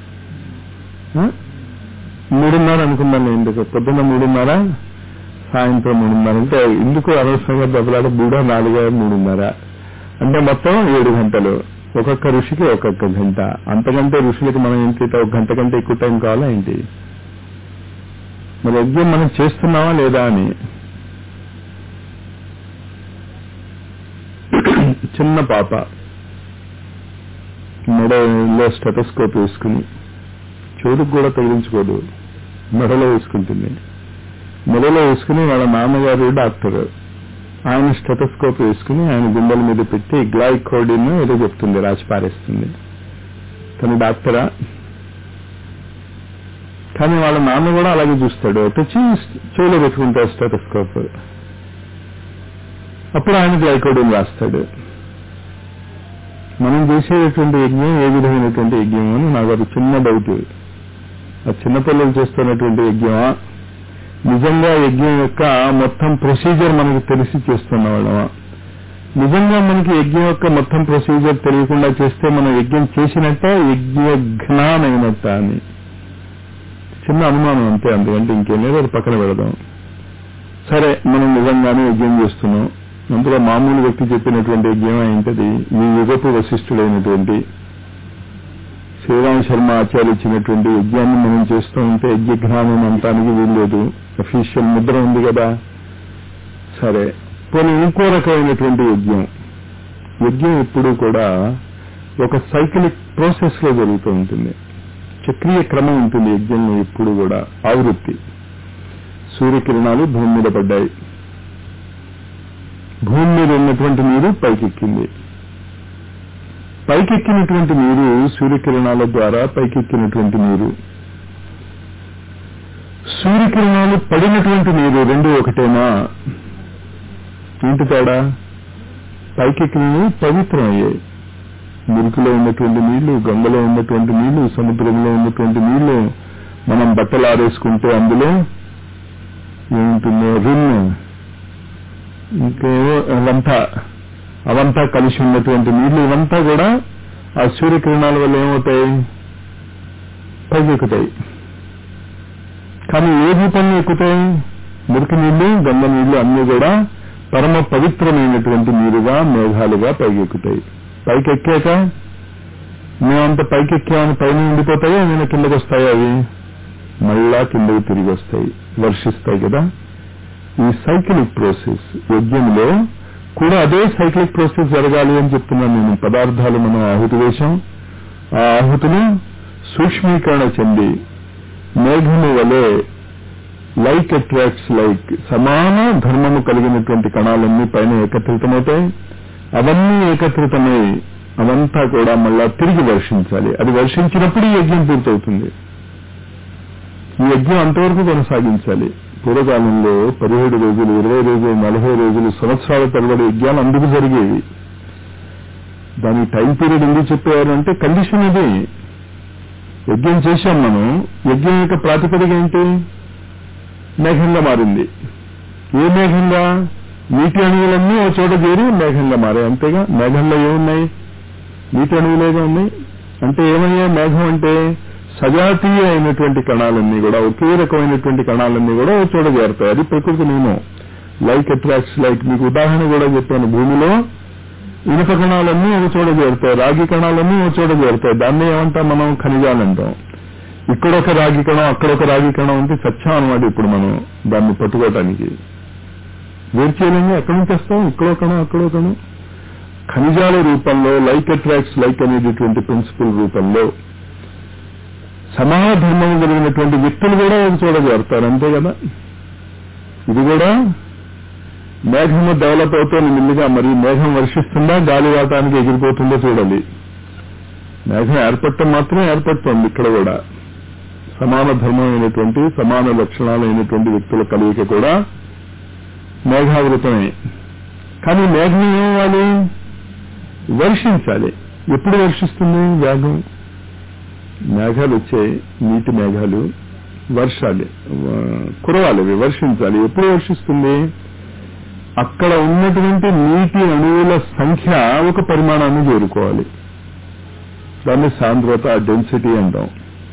మూడున్నర అనుకున్నాను ఎందుకు పొద్దున్న మూడున్నర సాయంత్రం మూడున్నర అంటే ఎందుకు అనవసరంగా దెబ్బలాట మూడో నాలుగో మూడున్నర అంటే మొత్తం ఏడు గంటలు ఒక్కొక్క ఋషికి ఒక్కొక్క గంట అంతకంటే ఋషులకి మనం ఏంటి ఒక గంట కంటే ఎక్కువ టైం కావాలా ఏంటి మరి యజ్ఞం మనం చేస్తున్నావా లేదా అని చిన్న పాప మెడలో స్టెటస్కోప్ వేసుకుని చెవులకు కూడా తగిలించుకోదు మెడలో వేసుకుంటుంది మెడలో వేసుకుని వాళ్ళ నాన్నగారు డాక్టర్ ఆయన స్టెటస్కోప్ వేసుకుని ఆయన గుండెల మీద పెట్టి గ్లైకోడిన్ ఏదో చెప్తుంది రాసి పారేస్తుంది తను డాక్టరా కానీ వాళ్ళ నాన్న కూడా అలాగే చూస్తాడు తెచ్చి చెవిలో పెట్టుకుంటాడు స్టెటస్కోప్ అప్పుడు ఆయన గ్లైకోడిన్ రాస్తాడు మనం చేసేటటువంటి యజ్ఞం ఏ విధమైనటువంటి యజ్ఞం అని నాకు అది చిన్న డౌట్ ఆ చిన్నపిల్లలు చేస్తున్నటువంటి యజ్ఞమా నిజంగా యజ్ఞం యొక్క మొత్తం ప్రొసీజర్ మనకు తెలిసి చేస్తున్న వాళ్ళమా నిజంగా మనకి యజ్ఞం యొక్క మొత్తం ప్రొసీజర్ తెలియకుండా చేస్తే మనం యజ్ఞం చేసినట్ట యజ్ఞ జ్ఞానైనట్ట అని చిన్న అనుమానం అంతే అందుకంటే ఇంకేం లేదు అది పక్కన పెడదాం సరే మనం నిజంగానే యజ్ఞం చేస్తున్నాం అందులో మామూలు వ్యక్తి చెప్పినటువంటి యజ్ఞం ఏంటది ఈ యుగపు వశిష్ఠుడైనటువంటి శ్రీరామ శర్మ ఆచార్య ఇచ్చినటువంటి యజ్ఞాన్ని మనం చేస్తూ ఉంటే యజ్ఞ జ్ఞానం అంతానికి వీల్లేదు అఫీషియల్ ముద్ర ఉంది కదా సరే పోనీ ఇంకో రకమైనటువంటి యజ్ఞం యజ్ఞం ఎప్పుడూ కూడా ఒక సైకిలిక్ ప్రాసెస్ లో జరుగుతూ ఉంటుంది చక్రీయ క్రమం ఉంటుంది యజ్ఞంలో ఎప్పుడు కూడా ఆవృత్తి సూర్యకిరణాలు భూమి మీద పడ్డాయి భూమి మీద ఉన్నటువంటి నీరు పైకెక్కింది పైకెక్కినటువంటి నీరు సూర్యకిరణాల ద్వారా పైకెక్కినటువంటి నీరు సూర్యకిరణాలు పడినటువంటి నీరు రెండు ఒకటేనా ఏంటి తేడా పైకెక్కినవి పవిత్రమయ్యాయి మురికిలో ఉన్నటువంటి నీళ్లు గంగలో ఉన్నటువంటి నీళ్లు సముద్రంలో ఉన్నటువంటి నీళ్లు మనం బట్టలు ఆరేసుకుంటే అందులో ఏముంటుందో రిన్ ఇంకేవో అవంతా అవంతా కలిసి ఉన్నటువంటి నీళ్లు ఇవంతా కూడా ఆ సూర్యకిరణాల వల్ల ఏమవుతాయి పైకెక్కుతాయి కానీ ఏ రూపంలో ఎక్కుతాయి మురికి నీళ్లు గంగ నీళ్లు అన్ని కూడా పరమ పవిత్రమైనటువంటి నీరుగా మేఘాలుగా పైకెక్కుతాయి పైకెక్కాక మేమంత పైకెక్కామని పైన ఉండిపోతాయో నేను కిందకు వస్తాయి అవి మళ్ళా కిందకి తిరిగి వస్తాయి వర్షిస్తాయి కదా ఈ సైకిలిక్ ప్రాసెస్ యజ్ఞంలో కూడా అదే సైక్లిక్ ప్రాసెస్ జరగాలి అని చెప్తున్నాను నేను పదార్థాలు మనం ఆహుతి వేశాం ఆ ఆహుతులు సూక్ష్మీకరణ చెంది మేఘము వలె లైక్ అట్రాక్ట్స్ లైక్ సమాన ధర్మము కలిగినటువంటి కణాలన్నీ పైన ఏకత్రితమవుతాయి అవన్నీ ఏకత్రితమై అవంతా కూడా మళ్ళా తిరిగి వర్షించాలి అది వర్షించినప్పుడు ఈ యజ్ఞం పూర్తవుతుంది ఈ యజ్ఞం అంతవరకు కొనసాగించాలి పూర్వకాలంలో పదిహేడు రోజులు ఇరవై రోజులు నలభై రోజులు సంవత్సరాల తరబడి యజ్ఞాలు అందుకు జరిగేవి దాని టైం పీరియడ్ ఎందుకు చెప్పేవారు అంటే కండిషన్ ఇది యజ్ఞం చేశాం మనం యజ్ఞం యొక్క ప్రాతిపదిక ఏంటి మేఘంగా మారింది ఏ మేఘంగా నీటి అణువులన్నీ ఓ చోట చేరి మేఘంగా మారాయి అంతేగా మేఘంలో ఏమున్నాయి నీటి అణువులేగా ఉన్నాయి అంటే ఏమయ్యా మేఘం అంటే సజాతీయ అయినటువంటి కణాలన్నీ కూడా ఒకే రకమైనటువంటి కణాలన్నీ కూడా ఒక చోట చేరుతాయి అది ప్రకృతి నియమం లైక్ అట్రాక్ట్స్ లైక్ మీకు ఉదాహరణ కూడా చెప్పాను భూమిలో ఇనుప కణాలన్నీ ఒక చోట చేరుతాయి రాగి కణాలన్నీ ఒక చోట చేరుతాయి దాన్ని ఏమంటాం మనం ఖనిజాలంటాం ఇక్కడొక రాగి కణం అక్కడొక రాగి కణం అంటే సత్యం అనమాట ఇప్పుడు మనం దాన్ని పట్టుకోవటానికి వేరు చేయలేము ఎక్కడి నుంచి వస్తాం ఇక్కడో కణం అక్కడో కణం ఖనిజాల రూపంలో లైక్ అట్రాక్ట్స్ లైక్ అనేటటువంటి ప్రిన్సిపల్ రూపంలో సమాన ధర్మం కలిగినటువంటి వ్యక్తులు కూడా ఒక చోట చేరుతారు అంతే కదా ఇది కూడా మేఘము డెవలప్ అవుతుంది మెల్లిగా మరి మేఘం వర్షిస్తుందా గాలి వాటానికి ఎగిరిపోతుందో చూడాలి మేఘం ఏర్పడటం మాత్రం ఏర్పడుతోంది ఇక్కడ కూడా సమాన ధర్మమైనటువంటి సమాన లక్షణాలైనటువంటి వ్యక్తుల కలయిక కూడా మేఘావృతమే కానీ మేఘం ఏమవ్వాలి వర్షించాలి ఎప్పుడు వర్షిస్తుంది వేగం మేఘాలు వచ్చాయి నీటి మేఘాలు వర్షాలి కురవాలి అవి వర్షించాలి ఎప్పుడు వర్షిస్తుంది అక్కడ ఉన్నటువంటి నీటి అణువుల సంఖ్య ఒక పరిమాణాన్ని చేరుకోవాలి దాన్ని సాంద్రత డెన్సిటీ అంటాం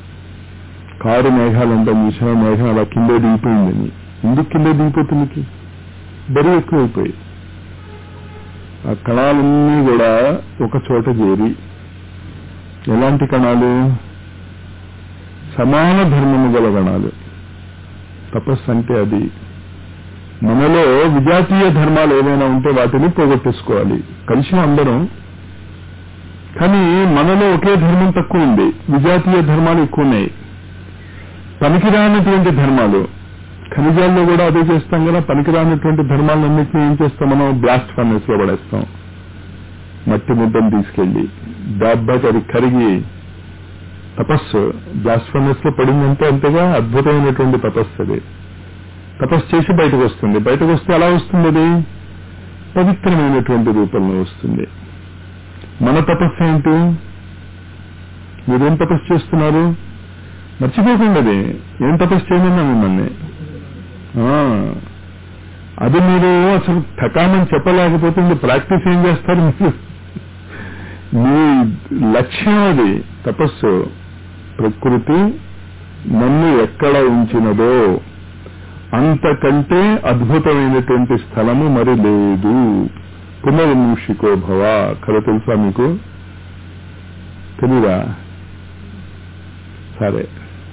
కారు మేఘాలు అంటాం చూసిన మేఘం అలా కింద దిగిపోయిందని ఎందుకు కింద దిగిపోతుంది బరువు ఎక్కువైపోయి ఆ కణాలన్నీ కూడా ఒక చోట చేరి ఎలాంటి కణాలు సమాన ధర్మము గల గణాలు తపస్సు అంటే అది మనలో విజాతీయ ధర్మాలు ఏవైనా ఉంటే వాటిని పోగొట్టేసుకోవాలి కలిసి అందరం కానీ మనలో ఒకే ధర్మం తక్కువ ఉంది విజాతీయ ధర్మాలు ఎక్కువ ఉన్నాయి పనికిరానటువంటి ధర్మాలు ఖనిజాల్లో కూడా అదే చేస్తాం కదా పనికిరానటువంటి ధర్మాలన్నింటినీ ఏం చేస్తాం మనం బ్లాస్ట్ ఫర్నెస్ లో పడేస్తాం మట్టి ముద్దను తీసుకెళ్లి దాబ్బాకి అది కరిగి తపస్సు బ్లాస్ట్ ఫర్నెస్ లో పడిందంటే అంతేగా అద్భుతమైనటువంటి తపస్సు అది తపస్సు చేసి బయటకు వస్తుంది బయటకు వస్తే ఎలా వస్తుంది అది పవిత్రమైనటువంటి రూపంలో వస్తుంది మన తపస్సు ఏంటి మీరేం తపస్సు చేస్తున్నారు మర్చిపోకుండా అది ఏం తపస్సు చేయమన్నా మిమ్మల్ని అది మీరు అసలు ఠకామని చెప్పలేకపోతే ఇంక ప్రాక్టీస్ ఏం చేస్తారు మీరు మీ లక్ష్యం అది తపస్సు ప్రకృతి నన్ను ఎక్కడ ఉంచినదో అంతకంటే అద్భుతమైనటువంటి స్థలము మరి లేదు పునర్మూషికో భవ కథ తెలుసా మీకు తెలీదా సరే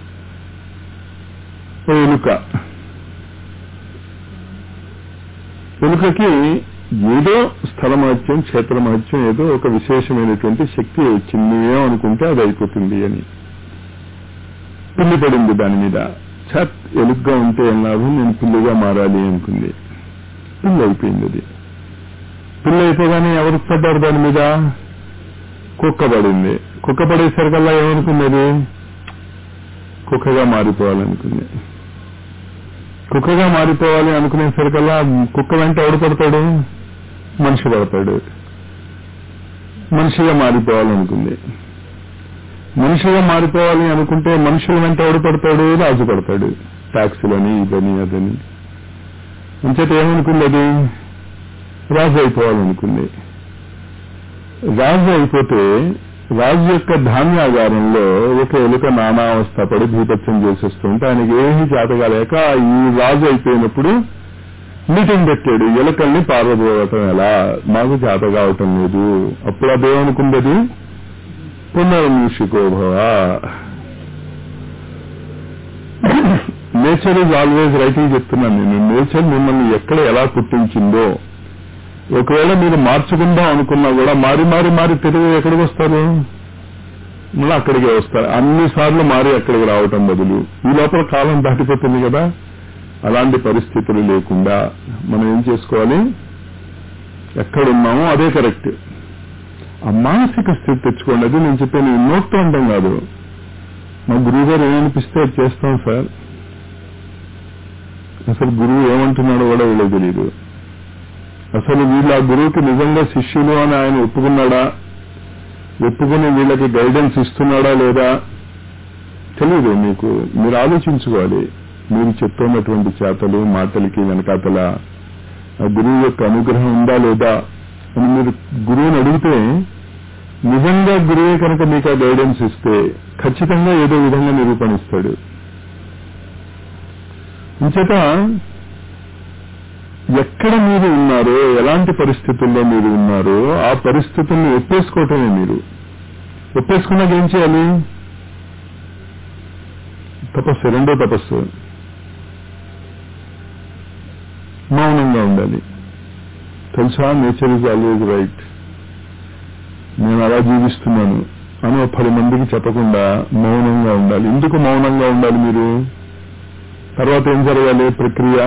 ఓ ఎలుక ఎలుకకి ఏదో స్థల మహత్యం క్షేత్ర మహత్యం ఏదో ఒక విశేషమైనటువంటి శక్తి వచ్చింది ఏమనుకుంటే అది అయిపోతుంది అని పిల్లి పడింది దాని మీద చత్ ఎలుగ్గా ఉంటే ఏం లాభం నేను పిల్లిగా మారాలి అనుకుంది పిల్లి అయిపోయింది అది పిల్లి అయిపోగానే ఎవరు పడ్డారు దాని మీద కుక్క పడింది కుక్క పడేసరికల్లా ఏమనుకున్నది కుక్కగా మారిపోవాలనుకుంది కుక్కగా మారిపోవాలి అనుకునేసరికల్లా కుక్క వెంట ఎవడు పడతాడు మనిషి పడతాడు మనిషిగా మారిపోవాలనుకుంది మనిషిగా మారిపోవాలి అనుకుంటే మనుషుల వెంట ఎవడు పడతాడు రాజు పడతాడు ట్యాక్సీలని ఇదని అదని అంచేత ఏమనుకుంది అది రాజు అయిపోవాలనుకుంది రాజు అయిపోతే రాజు యొక్క ధాన్యాగారంలో ఒక ఎలుక నానావస్థ పడి భూపత్యం చేసేస్తుంటే ఆయనకి ఏమీ చేతగాలేక ఈ రాజు అయిపోయినప్పుడు మీటింగ్ పెట్టాడు ఎలుకల్ని పారబోవటం ఎలా మాకు చేత కావటం లేదు అప్పుడు అదేమనుకుందది పునర్మూషికోభవ నేచర్ ఈజ్ ఆల్వేజ్ రైట్ చెప్తున్నాను నేను నేచర్ మిమ్మల్ని ఎక్కడ ఎలా పుట్టించిందో ఒకవేళ మీరు మార్చుకుందాం అనుకున్నా కూడా మారి మారి మారి తిరిగి ఎక్కడికి వస్తారు మళ్ళీ అక్కడికే వస్తారు అన్ని సార్లు మారి అక్కడికి రావటం బదులు ఈ లోపల కాలం దాటిపోతుంది కదా అలాంటి పరిస్థితులు లేకుండా మనం ఏం చేసుకోవాలి ఎక్కడున్నామో అదే కరెక్ట్ ఆ మానసిక స్థితి తెచ్చుకోండి అది నేను చెప్పాను నోట్తో అంటాం కాదు మా గురువు గారు ఏమనిపిస్తే అది చేస్తాం సార్ అసలు గురువు ఏమంటున్నాడో కూడా వీళ్ళకి తెలియదు అసలు వీళ్ళు ఆ గురువుకి నిజంగా శిష్యులు అని ఆయన ఒప్పుకున్నాడా ఒప్పుకుని వీళ్ళకి గైడెన్స్ ఇస్తున్నాడా లేదా తెలియదు మీకు మీరు ఆలోచించుకోవాలి మీరు చెప్తున్నటువంటి చేతలు మాటలకి వెనకాతల ఆ గురువు యొక్క అనుగ్రహం ఉందా లేదా అని మీరు గురువుని అడిగితే నిజంగా గురువే కనుక మీకు ఆ గైడెన్స్ ఇస్తే ఖచ్చితంగా ఏదో విధంగా నిరూపణిస్తాడు ఇంచేత ఎక్కడ మీరు ఉన్నారో ఎలాంటి పరిస్థితుల్లో మీరు ఉన్నారో ఆ పరిస్థితుల్ని ఒప్పేసుకోవటమే మీరు ఒప్పేసుకున్నాక ఏం చేయాలి తపస్సు రెండో తపస్సు మౌనంగా ఉండాలి తెలుసా నేచర్ ఇస్ ఆల్వేజ్ రైట్ నేను అలా జీవిస్తున్నాను అని ఒక పది మందికి చెప్పకుండా మౌనంగా ఉండాలి ఎందుకు మౌనంగా ఉండాలి మీరు తర్వాత ఏం జరగాలి ప్రక్రియ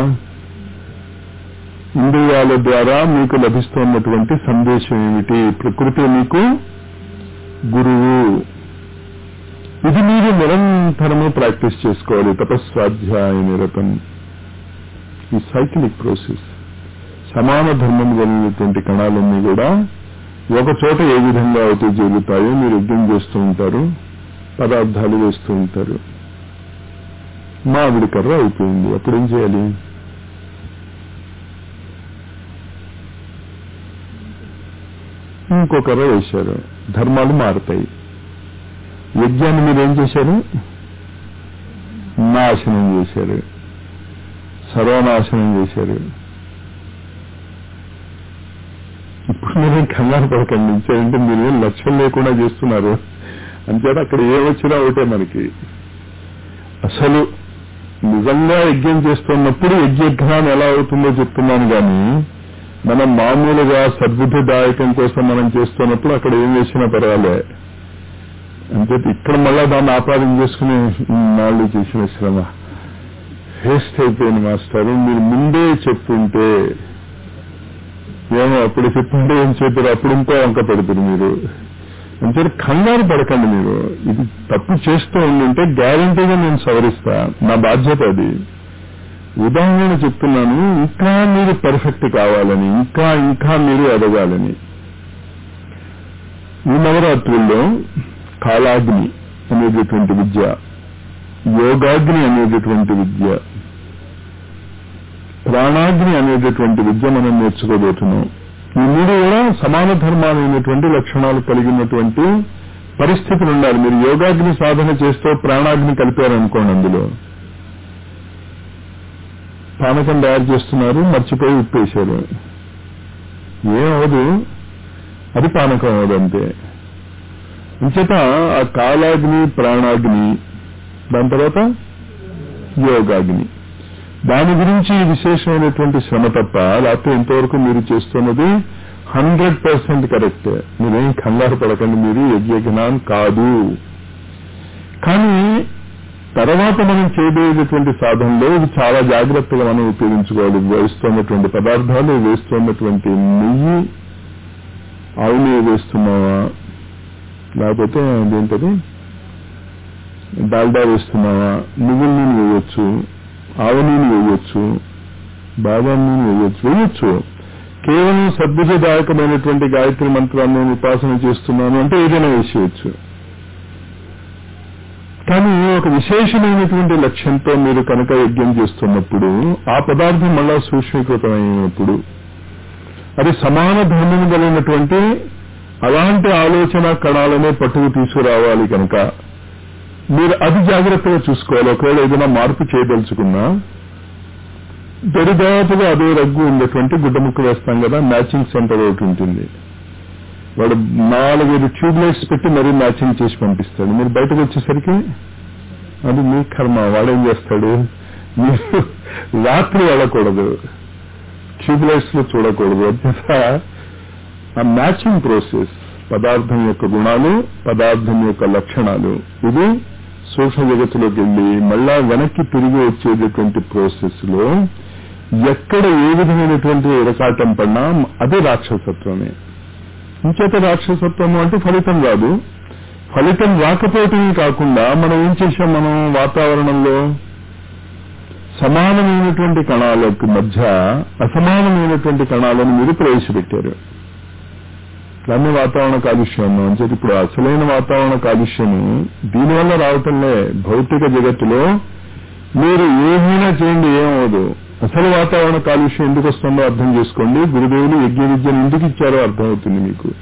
ఇంద్రియాల ద్వారా మీకు లభిస్తున్నటువంటి సందేశం ఏమిటి ప్రకృతి మీకు గురువు ఇది మీరు నిరంతరము ప్రాక్టీస్ చేసుకోవాలి తపస్వాధ్యాయ నిరతం ఈ సైక్లిక్ ప్రాసెస్ సమాన ధర్మం కలిగినటువంటి కణాలన్నీ కూడా ఒక చోట ఏ విధంగా అయితే జరుగుతాయో మీరు యజ్ఞం చేస్తూ ఉంటారు పదార్థాలు వేస్తూ ఉంటారు మామిడి కర్ర అయిపోయింది అప్పుడు ఏం చేయాలి ఇంకో కర్ర వేశారు ధర్మాలు మారుతాయి యజ్ఞాన్ని మీరు ఏం చేశారు నాశనం చేశారు సర్వనాశనం చేశారు ఇప్పుడు మీరు కంగారు పడకండి అంటే మీరు ఏం లక్ష్యం లేకుండా చేస్తున్నారు అంతేత అక్కడ ఏమొచ్చినా ఒకటే మనకి అసలు నిజంగా యజ్ఞం చేస్తున్నప్పుడు యజ్ఞఘ్నాన్ని ఎలా అవుతుందో చెప్తున్నాను కానీ మనం మామూలుగా సద్బుద్ధిదాయకం కోసం మనం చేస్తున్నప్పుడు అక్కడ ఏం వేసినా పర్వాలే అంతే ఇక్కడ మళ్ళా దాన్ని ఆపాదన చేసుకుని నాళ్ళు చేసిన శ్రమ వేస్ట్ అయిపోయింది మాస్టర్ మీరు ముందే చెప్తుంటే ఏమో అప్పుడు చెప్తుంటే ఏం చెప్పారు అప్పుడు ఇంకో వంక పెడతారు మీరు అంటే కంగారు పడకండి మీరు ఇది తప్పు చేస్తూ ఉండుంటే గ్యారంటీగా నేను సవరిస్తా నా బాధ్యత అది ఉదాహరణ చెప్తున్నాను ఇంకా మీరు పర్ఫెక్ట్ కావాలని ఇంకా ఇంకా మీరు ఎదగాలని ఈ నవరాత్రుల్లో కాలాగ్ని అనేటటువంటి విద్య యోగాగ్ని అనేటటువంటి విద్య ప్రాణాగ్ని అనేటటువంటి విద్య మనం నేర్చుకోబోతున్నాం ఈ మూడు కూడా సమాన ధర్మాలైనటువంటి లక్షణాలు కలిగినటువంటి పరిస్థితులు ఉండాలి మీరు యోగాగ్ని సాధన చేస్తూ ప్రాణాగ్ని కలిపారనుకోండి అందులో పానకం తయారు చేస్తున్నారు మర్చిపోయి ఉప్పేశారు ఏమవదు అది పానకం అవదు అంతే ఇంచేత ఆ కాలాగ్ని ప్రాణాగ్ని దాని తర్వాత యోగాగ్ని దాని గురించి విశేషమైనటువంటి శ్రమ తప్ప లేకపోతే ఇంతవరకు మీరు చేస్తున్నది హండ్రెడ్ పర్సెంట్ కరెక్ట్ మీరేం కంగారు పడకండి మీరు యజ్ఞజ్ఞానం కాదు కానీ తర్వాత మనం చేయబోయేటటువంటి సాధనలో ఇది చాలా జాగ్రత్తగా మనం ఉపయోగించుకోవాలి వేస్తున్నటువంటి పదార్థాలు వేస్తున్నటువంటి నెయ్యి ఆవు నెయ్యి వేస్తున్నావా లేకపోతే అదేంటది డాల్డా వేస్తున్నావా నువ్వుల నూనె వేయొచ్చు ఆవు నూనె వేయొచ్చు బాదం నూనె వేయొచ్చు వేయొచ్చు కేవలం సద్భుజదాయకమైనటువంటి గాయత్రి మంత్రాన్ని నేను ఉపాసన చేస్తున్నాను అంటే ఏదైనా వేసేయచ్చు కానీ ఒక విశేషమైనటువంటి లక్ష్యంతో మీరు కనుక యజ్ఞం చేస్తున్నప్పుడు ఆ పదార్థం మళ్ళా సూక్ష్మీకృతమైనప్పుడు అది సమాన ధర్మము కలిగినటువంటి అలాంటి ఆలోచన కణాలనే పట్టుకు తీసుకురావాలి కనుక మీరు అది జాగ్రత్తగా చూసుకోవాలి ఒకవేళ ఏదైనా మార్పు చేయదలుచుకున్నా దరిదాపుగా అదే రగ్గు ఉండేటువంటి గుడ్డ ముక్క వేస్తాం కదా మ్యాచింగ్ సెంటర్ ఒకటి ఉంటుంది వాడు నాలుగైదు ట్యూబ్ లైట్స్ పెట్టి మరీ మ్యాచింగ్ చేసి పంపిస్తాడు మీరు బయటకు వచ్చేసరికి అది మీ కర్మ వాడేం చేస్తాడు మీరు రాత్రి వెళ్ళకూడదు ట్యూబ్ లైట్స్ లో చూడకూడదు అంతేత ఆ మ్యాచింగ్ ప్రాసెస్ పదార్థం యొక్క గుణాలు పదార్థం యొక్క లక్షణాలు ఇది సూక్ష్మ జగత్తులోకి వెళ్ళి మళ్ళా వెనక్కి తిరిగి వచ్చేటటువంటి ప్రాసెస్ లో ఎక్కడ ఏ విధమైనటువంటి ఇరకాటం పడినా అది రాక్షసత్వమే ఇంచేత రాక్షసత్వము అంటే ఫలితం రాదు ఫలితం రాకపోవటమే కాకుండా మనం ఏం చేశాం మనం వాతావరణంలో సమానమైనటువంటి కణాలకు మధ్య అసమానమైనటువంటి కణాలను మీరు ప్రవేశపెట్టారు దాన్ని వాతావరణ కాలుష్యం అన్నాం అంటే ఇప్పుడు అసలైన వాతావరణ కాలుష్యము దీనివల్ల రావటంలే భౌతిక జగత్తులో మీరు ఏమైనా చేయండి ఏమవదు అసలు వాతావరణ కాలుష్యం ఎందుకు వస్తుందో అర్థం చేసుకోండి గురుదేవులు యజ్ఞ విద్యను ఎందుకు ఇచ్చారో అర్థమవుతుంది మీకు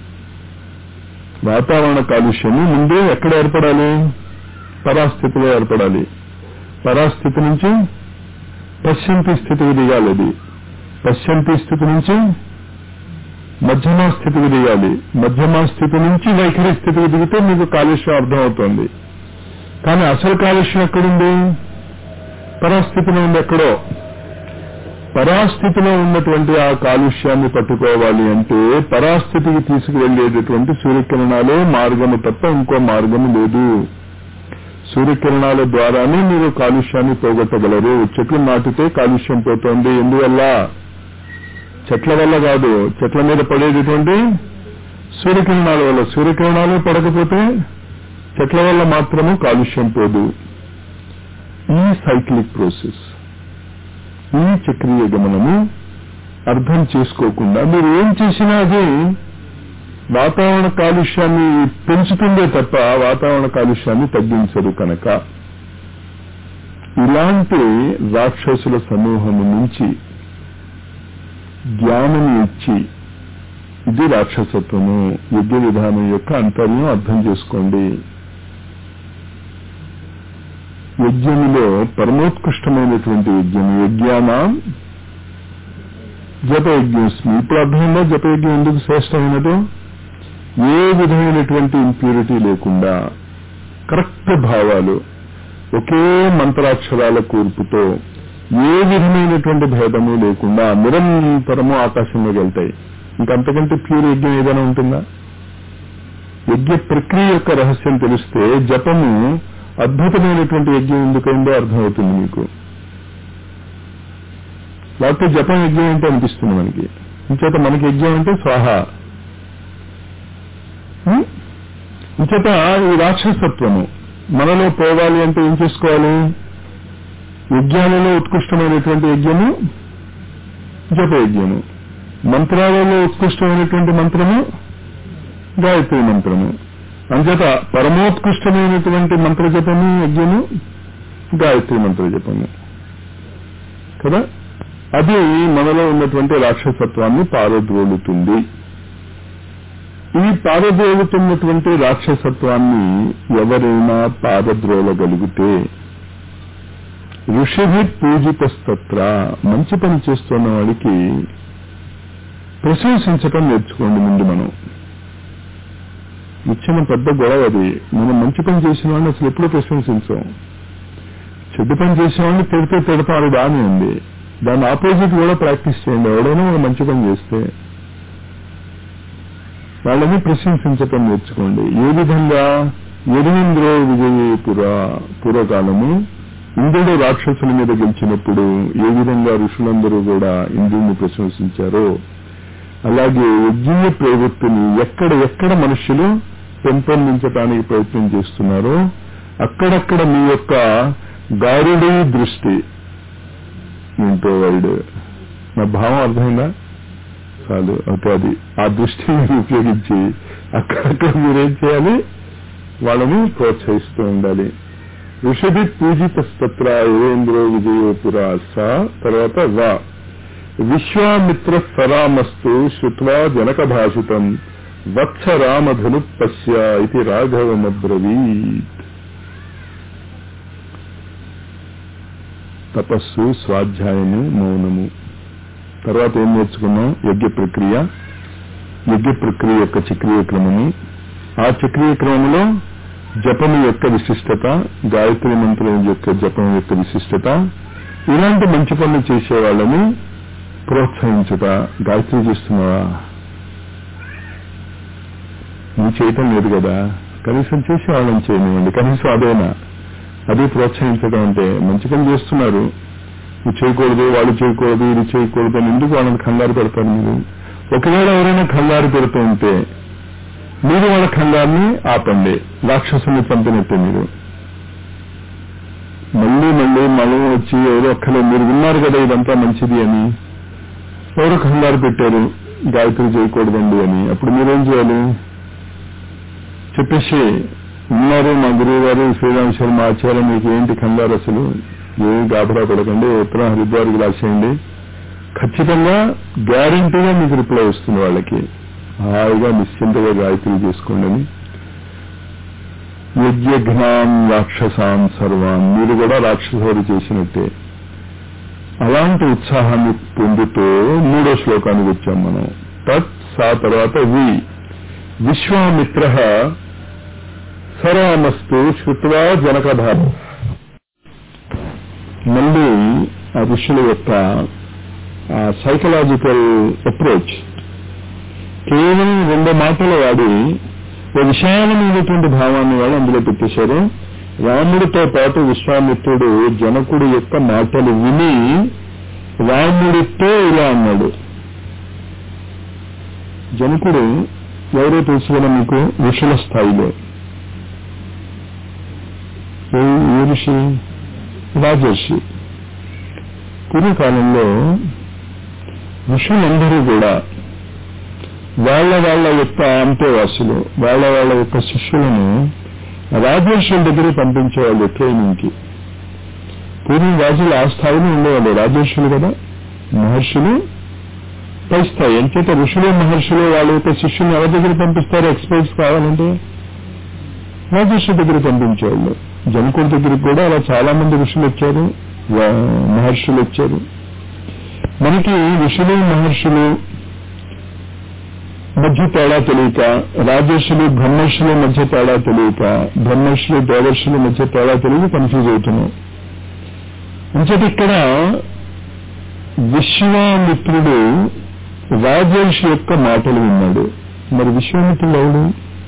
వాతావరణ కాలుష్యము ముందే ఎక్కడ ఏర్పడాలి పరాస్థితిలో ఏర్పడాలి పరాస్థితి నుంచి పశ్చంతి స్థితికి దిగాలి అది పశ్చంతి స్థితి నుంచి మధ్యమా స్థితికి దిగాలి మధ్యమా స్థితి నుంచి వైఖరి స్థితికి దిగితే మీకు కాలుష్యం అర్థమవుతోంది కానీ అసలు కాలుష్యం ఎక్కడుంది పరాస్థితిలో ఉంది ఎక్కడో పరాస్థితిలో ఉన్నటువంటి ఆ కాలుష్యాన్ని పట్టుకోవాలి అంటే పరాస్థితికి తీసుకువెళ్లేటటువంటి సూర్యకిరణాలే మార్గము తప్ప ఇంకో మార్గము లేదు సూర్యకిరణాల ద్వారానే మీరు కాలుష్యాన్ని పోగొట్టగలరు చెట్లు నాటితే కాలుష్యం పోతోంది ఎందువల్ల చెట్ల వల్ల కాదు చెట్ల మీద పడేటటువంటి సూర్యకిరణాల వల్ల సూర్యకిరణాలు పడకపోతే చెట్ల వల్ల మాత్రము కాలుష్యం పోదు ఈ సైక్లిక్ ప్రాసెస్ ఈ చక్రీయ గమనము అర్థం చేసుకోకుండా మీరు ఏం చేసినా అది వాతావరణ కాలుష్యాన్ని పెంచుతుందే తప్ప వాతావరణ కాలుష్యాన్ని తగ్గించదు కనుక ఇలాంటి రాక్షసుల సమూహము నుంచి జ్ఞానం ఇచ్చి ఇది రాక్షసత్వము యజ్ఞ విధానం యొక్క అంతర్యం అర్థం చేసుకోండి యజ్ఞములో పరమోత్కృష్టమైనటువంటి యజ్ఞం యజ్ఞానం జపయజ్ఞస్మి ఇప్పుడు అర్థమైందా జపయజ్ఞం ఎందుకు శ్రేష్టమైనదో ఏ విధమైనటువంటి ఇంప్యూరిటీ లేకుండా కరెక్ట్ భావాలు ఒకే మంత్రాక్షరాల కూర్పుతో ఏ విధమైనటువంటి భేదము లేకుండా నిరంతరము ఆకాశంలోకి వెళ్తాయి ఇంకంతకంటే ప్యూర్ యజ్ఞం ఏదైనా ఉంటుందా యజ్ఞ ప్రక్రియ యొక్క రహస్యం తెలిస్తే జపము అద్భుతమైనటువంటి యజ్ఞం ఎందుకైందో అర్థమవుతుంది మీకు లేకపోతే జపం యజ్ఞం అంటే అనిపిస్తుంది మనకి ఇంచేత మనకి యజ్ఞం అంటే స్వాహ ఇంచేత ఈ రాక్షసత్వము మనలో పోవాలి అంటే ఏం చేసుకోవాలి యజ్ఞాలలో ఉత్కృష్టమైనటువంటి యజ్ఞము జపయజ్ఞము మంత్రాలలో ఉత్కృష్టమైనటువంటి మంత్రము గాయత్రి మంత్రము అంచేత పరమోత్కృష్టమైనటువంటి మంత్ర జపము యజ్ఞము గాయత్రి మంత్ర జపము కదా అది మనలో ఉన్నటువంటి రాక్షసత్వాన్ని పారద్రోలుతుంది ఈ పారద్రోలుతున్నటువంటి రాక్షసత్వాన్ని ఎవరైనా పారద్రోలగలిగితే ఋషిభి పూజితస్తత్ర మంచి పని చేస్తున్న వాడికి ప్రశంసించటం నేర్చుకోండి ముందు మనం ఇచ్చిన పెద్ద గొడవ అది మనం మంచి పని చేసిన వాడిని అసలు ఎప్పుడూ ప్రశంసించాం చెడ్డ పని చేసేవాడిని తిడితే తిడతారు బాగానే ఉంది దాని ఆపోజిట్ కూడా ప్రాక్టీస్ చేయండి ఎవడైనా ఒక మంచి పని చేస్తే వాళ్ళని ప్రశంసించటం నేర్చుకోండి ఏ విధంగా ఎరివింద్రో విజయపుర పూర్వకాలము ఇంద్రుడు రాక్షసుల మీద గెలిచినప్పుడు ఏ విధంగా ఋషులందరూ కూడా ఇంద్రుడిని ప్రశంసించారో అలాగే యజ్ఞీయ ప్రవృత్తిని ఎక్కడ ఎక్కడ మనుషులు పెంపొందించడానికి ప్రయత్నం చేస్తున్నారో అక్కడక్కడ మీ యొక్క గారుడి దృష్టి ఏంటో వైడ్ నా భావం అర్థమైందా చాలు అంటే అది ఆ దృష్టిని మీరు ఉపయోగించి అక్కడక్కడ మీరేం చేయాలి వాళ్ళని ప్రోత్సహిస్తూ ఉండాలి ఋషభి పూజిత స్తత్ర యువేంద్రో విజయోపుర స తర్వాత వా విశ్వామిత్ర సరామస్తు శ్రుత్వా జనక భాషితం వత్స రామధను పశ్య ఇది రాఘవమబ్రవీత్ తపస్సు స్వాధ్యాయము మౌనము తర్వాత ఏం నేర్చుకున్నాం యజ్ఞ ప్రక్రియ యజ్ఞ ప్రక్రియ యొక్క చక్రీయ క్రమము ఆ చక్రీయ క్రమంలో జపము యొక్క విశిష్టత గాయత్రి మంత్రం యొక్క జపం యొక్క విశిష్టత ఇలాంటి మంచి పనులు చేసే వాళ్ళని ప్రోత్సహించుట గాయత్రి చేస్తున్నావా నువ్వు చేయటం లేదు కదా కనీసం చేసే వాళ్ళని చేయనివ్వండి కనీసం అదేనా అది ప్రోత్సహించడం అంటే మంచి పని చేస్తున్నారు నువ్వు చేయకూడదు వాళ్ళు చేయకూడదు ఇది చేయకూడదు అని ఎందుకు వాళ్ళని కంగారు పెడతారు మీరు ఒకవేళ ఎవరైనా కంగారు పెడుతూ ఉంటే మీరు వాళ్ళ కంగారుని ఆపండి రాక్షసుని చంపినట్టే మీరు మళ్ళీ మళ్ళీ మలం వచ్చి ఎవరో ఒక్కలే మీరు విన్నారు కదా ఇదంతా మంచిది అని ఎవరు కంగారు పెట్టారు గాయత్రి చేయకూడదండి అని అప్పుడు మీరేం చేయాలి చెప్పేసి ఉన్నారు మా గురువు గారు శ్రీరామ్ శర్మ ఆచార్య మీకు ఏంటి కంగారు అసలు ఏమి గాబరా పడకండి ఉత్తరం హరిద్వార్కి రాసేయండి ఖచ్చితంగా గ్యారంటీగా మీకు రిప్లై వస్తుంది వాళ్ళకి హాయిగా నిశ్చింతగా గాయత్రి చేసుకోండి అని యజ్ఞాం రాక్షసాం సర్వాన్ మీరు కూడా రాక్షసుడు చేసినట్టే అలాంటి ఉత్సాహాన్ని పొందుతూ మూడో శ్లోకానికి వచ్చాం మనం తత్ సా తర్వాత వి విశ్వామిత్ర సరామస్తు శ్రుత్వా జనకధార మళ్ళీ ఆ ఋషుల యొక్క సైకలాజికల్ అప్రోచ్ కేవలం రెండు మాటలు వాడి ఓ విశాలమైనటువంటి భావాన్ని వాళ్ళు అందులో పెట్టేశారు రాముడితో పాటు విశ్వామిత్రుడు జనకుడు యొక్క మాటలు విని రాముడితో ఇలా అన్నాడు జనకుడు ఎవరో తెలుసు కదా మీకు ఋషుల స్థాయిలో ఏ ఏ ఋషి రాజర్షి పూర్వకాలంలో ఋషులందరూ కూడా వాళ్ళ వాళ్ళ యొక్క అంతేవాసులు వాళ్ళ వాళ్ళ యొక్క శిష్యులను రాజర్షుల దగ్గర పంపించేవాళ్ళు ట్రైనింగ్ కి పూర్వం రాజులు ఆ స్థాయిలో ఉండేవాళ్ళు రాజర్షులు కదా మహర్షులు పై స్థాయి ఎంచేత ఋషులు మహర్షులు వాళ్ళ యొక్క శిష్యుని ఎవరి దగ్గర పంపిస్తారు ఎక్స్పర్ట్స్ కావాలంటే రాజర్షుల దగ్గర పంపించేవాళ్ళు జనకుడి దగ్గరికి కూడా అలా చాలా మంది ఋషులు వచ్చారు మహర్షులు వచ్చారు మనకి ఋషులు మహర్షులు మధ్య తేడా తెలియక రాజర్షులు బ్రహ్మర్షుల మధ్య తేడా తెలియక బ్రహ్మర్షులు దేవర్షుల మధ్య తేడా తెలియక కన్ఫ్యూజ్ అవుతున్నాం అంచేత ఇక్కడ విశ్వామిత్రుడు రాజర్షి యొక్క మాటలు విన్నాడు మరి విశ్వామిత్రుడు ఎవడు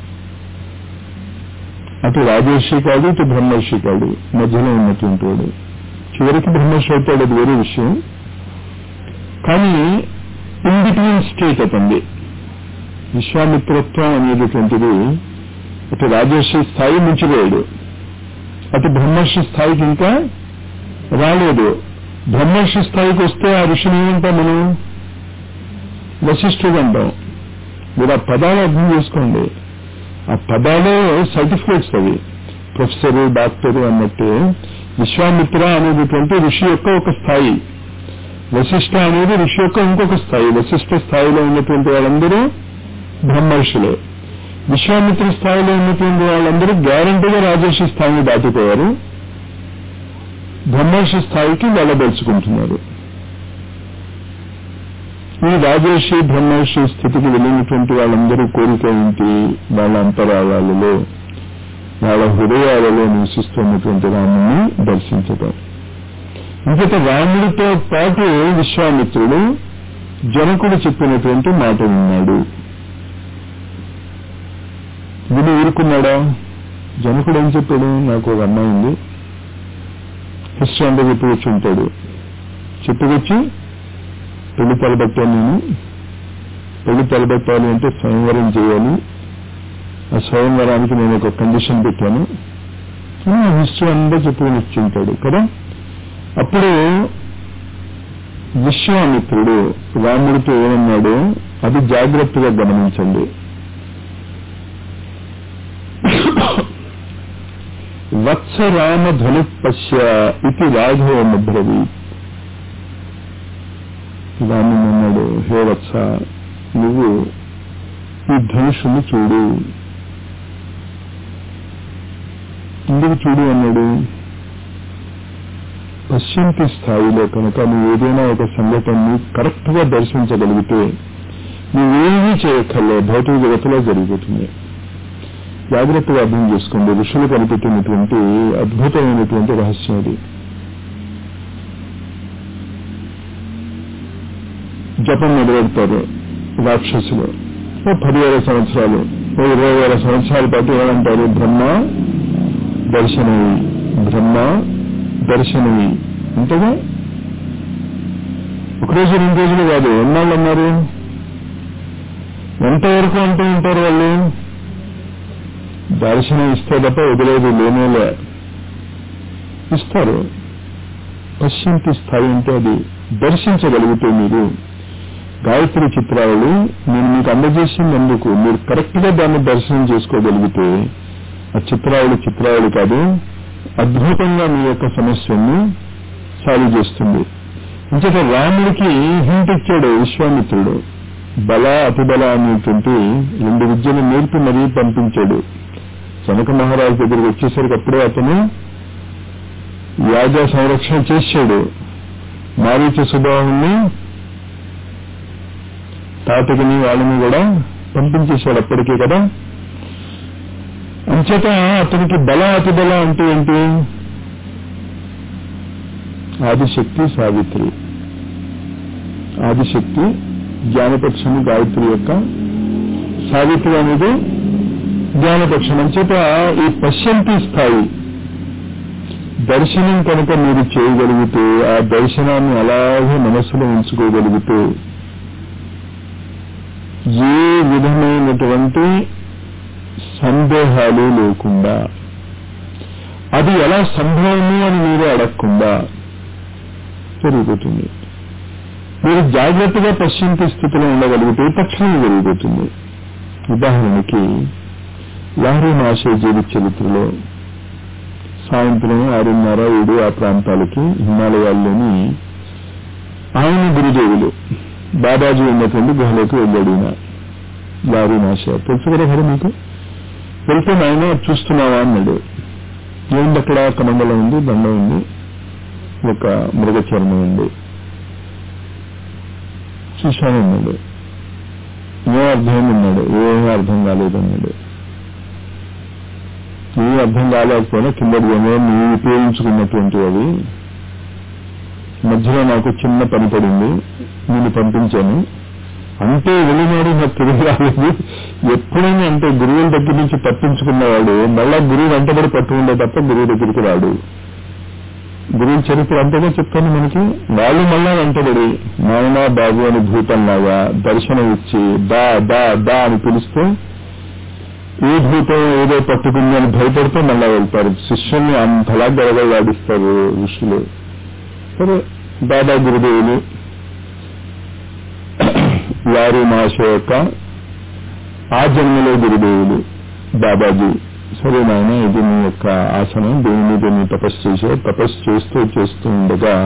అటు రాజర్షి కాదు ఇటు బ్రహ్మర్షి కాదు మధ్యలో ఉన్నటువంటి వాడు చివరికి బ్రహ్మర్షి అవుతాడు అది వేరే విషయం కానీ ఇన్ బిట్వీన్ స్టేట్ అతంది విశ్వామిత్రత్వం అనేటటువంటిది అటు రాజర్షి స్థాయి మించిపోయాడు అటు బ్రహ్మర్షి స్థాయికి ఇంకా రాలేదు బ్రహ్మర్షి స్థాయికి వస్తే ఆ ఋషిని ఏమంటాం మనం వశిష్ఠుడు అంటాం మీరు ఆ పదాలు అర్థం చేసుకోండి ఆ పదాలే సర్టిఫికేట్స్ అవి ప్రొఫెసరు డాక్టరు అన్నట్టే విశ్వామిత్ర అనేటటువంటి ఋషి యొక్క ఒక స్థాయి వశిష్ఠ అనేది ఋషి యొక్క ఇంకొక స్థాయి వశిష్ఠ స్థాయిలో ఉన్నటువంటి వాళ్ళందరూ బ్రహ్మర్షులే విశ్వామిత్ర స్థాయిలో ఉన్నటువంటి వాళ్ళందరూ గ్యారంటీగా రాజర్షి స్థాయిని దాటిపోయారు బ్రహ్మర్షి స్థాయికి వెళ్ళదలుచుకుంటున్నారు ఈ రాజర్షి బ్రహ్మర్షి స్థితికి వెళ్ళినటువంటి వాళ్ళందరూ కోరిక ఏంటి వాళ్ళ అంతరాయాలలో వాళ్ళ హృదయాలలో నివసిస్తున్నటువంటి రాముని దర్శించటం ఇంకట రాముడితో పాటు విశ్వామిత్రుడు జనకుడు చెప్పినటువంటి మాట విన్నాడు విని ఊరుకున్నాడా జనకుడు ఏం చెప్పాడు నాకు ఒక అమ్మాయి ఉంది హిస్టరీ అంతా చెప్పి వచ్చి ఉంటాడు చెప్పుకొచ్చి పెళ్లి తలబెట్టాను నేను పెళ్లి తలబెట్టాలి అంటే స్వయంవరం చేయాలి ఆ స్వయంవరానికి నేను ఒక కండిషన్ పెట్టాను అని ఆ హిస్టరీ అంతా చెప్పుకొని వచ్చి ఉంటాడు కదా అప్పుడు విశ్వామిత్రుడు రాముడితో ఏమన్నాడు అది జాగ్రత్తగా గమనించండి వత్స రామ ధను పశ్య ఇది రాఘవ మభ్రవి రాముని అన్నాడు హే వత్స నువ్వు ఈ ధనుషుని చూడు ఎందుకు చూడు అన్నాడు పశ్చింతి స్థాయిలో కనుక నువ్వు ఏదైనా ఒక సంఘటనని కరెక్ట్ గా దర్శించగలిగితే నువ్వేమీ చేయక్కర్లే భౌతిక జగత్తులో జరిగిపోతుంది జాగ్రత్తగా అర్థం చేసుకోండి ఋషులు కనిపెట్టినటువంటి అద్భుతమైనటువంటి రహస్యం అది జపం మొదలెడతారు రాక్షసులు ఓ పదివేల సంవత్సరాలు ఓ ఇరవై వేల సంవత్సరాల పాటు ఏమంటారు బ్రహ్మ దర్శనవి బ్రహ్మ దర్శనవి అంతేగా ఒకరోజు రెండు రోజులు కాదు ఎన్నాళ్ళు అన్నారు ఎంతవరకు అంటూ ఉంటారు వాళ్ళు దర్శనం ఇస్తే తప్ప వదిలేదు లేనేలే ఇస్తారు పశ్చింతి స్థాయి అంటే అది దర్శించగలిగితే మీరు గాయత్రి చిత్రాలు నేను మీకు అందజేసినందుకు మీరు కరెక్ట్ గా దాన్ని దర్శనం చేసుకోగలిగితే ఆ చిత్రావళి చిత్రావళి కాదు అద్భుతంగా మీ యొక్క సమస్యని సాల్వ్ చేస్తుంది ఇంచేత రాముడికి హింట్ ఇచ్చాడు విశ్వామిత్రుడు బల అతిబల అనేటువంటి రెండు విద్యలు నేర్పి మరీ పంపించాడు జనక మహారాజు దగ్గరికి వచ్చేసరికి అప్పుడే అతను యాగ సంరక్షణ చేశాడు మారీచ సుభావాన్ని తాతకిని వాళ్ళని కూడా పంపించేశాడు అప్పటికే కదా అంచేత అతనికి బల అతిబల అంటే ఏంటి ఆదిశక్తి సావిత్రి ఆదిశక్తి జ్ఞానపక్షము గాయత్రి యొక్క సావిత్రి అనేది జ్ఞానపక్షం అంచేత ఈ పశ్యంతి స్థాయి దర్శనం కనుక మీరు చేయగలిగితే ఆ దర్శనాన్ని అలాగే మనస్సులో ఉంచుకోగలిగితే ఏ విధమైనటువంటి సందేహాలు లేకుండా అది ఎలా సంభవము అని మీరు అడగకుండా జరిగిపోతుంది మీరు జాగ్రత్తగా పశ్చింత స్థితిలో ఉండగలిగితే తక్షణం జరిగిపోతుంది ఉదాహరణకి లహరి మహాశయ జీవిత చరిత్రలో సాయంత్రం ఆరున్నర ఏడు ఆ ప్రాంతాలకి హిమాలయాల్లోని ఆయన గురుదేవులు బాబాజీ ఉన్నటువంటి గుహలోకి వెళ్ళాడు ఈయన లారీ మాష తెలుసు కదా మరి మీకు వెళ్తే నాయన చూస్తున్నావా అన్నాడు ఏంటి అక్కడ కమండలం ఉంది దండ ఉంది ఒక మృగచర్మం ఉంది చూశాను అన్నాడు ఏం అర్థం అన్నాడు ఏమీ అర్థం కాలేదన్నాడు ఏమీ అర్థం కాలేకపోయినా కిందటి ఏమో నువ్వు ఉపయోగించుకున్నటువంటి అవి మధ్యలో నాకు చిన్న పని పడింది నేను పంపించాను అంటే వెళ్ళినాడు నాకు తిరిగి రాలేదు ఎప్పుడైనా అంటే గురువుల దగ్గర నుంచి తప్పించుకున్నవాడు మళ్ళా గురువు వెంటబడి పట్టుకుండే తప్ప గురువు దగ్గరికి రాడు గురువు చరిత్ర అంతగా చెప్తాను మనకి వాళ్ళు మళ్ళా వెంటబడి నాయనా బాబు అని భూతంలాగా దర్శనం ఇచ్చి దా దా దా అని పిలిస్తే ఏ భూతం ఏదో పట్టుకుంది అని భయపడితే మళ్ళా వెళ్తారు శిష్యుల్ని అంతలా గడగలాడిస్తారు ఋషులు సరే దాదా గురుదేవులు లారీ మహాశ యొక్క ఆ జన్మలో గురుదేవులు బాబాజీ సరే నాయన ఇది నీ యొక్క ఆసనం దీని మీద నీ తపస్సు చేసావు తపస్సు చేస్తూ చేస్తూ ఉండగా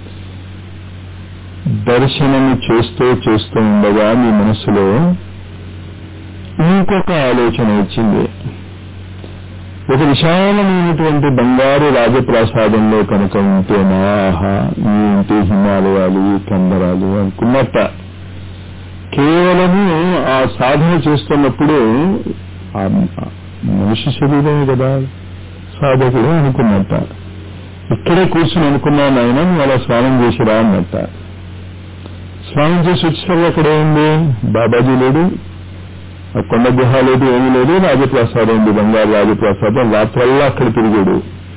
దర్శనము చేస్తూ చేస్తూ ఉండగా మీ మనసులో ఇంకొక ఆలోచన వచ్చింది ఒక విశాలమైనటువంటి బంగారు రాజప్రాసాదంలో కనుక ఉంటేనా ఆహా ఈ ఇంటి హిమాలయాలు ఈ కందరాలు అనుకున్నట్ట కేవలము ఆ సాధన చేస్తున్నప్పుడు మనిషి శరీరమే కదా సాధకుడు అనుకున్నట్ట ఇక్కడే కూర్చుని అనుకున్నావు నాయన నువ్వు అలా స్నానం చేసిరా అన్నట్ట స్నానం చేసి వచ్చేసరికి అక్కడ ఏముంది బాబాజీ లేడు ఆ కొండ గుహ లేదు ఏమీ లేదు రాజప్రసాదం ఉంది బంగారు రాజప్రసాదం రాత్రల్లా అక్కడ తిరిగాడు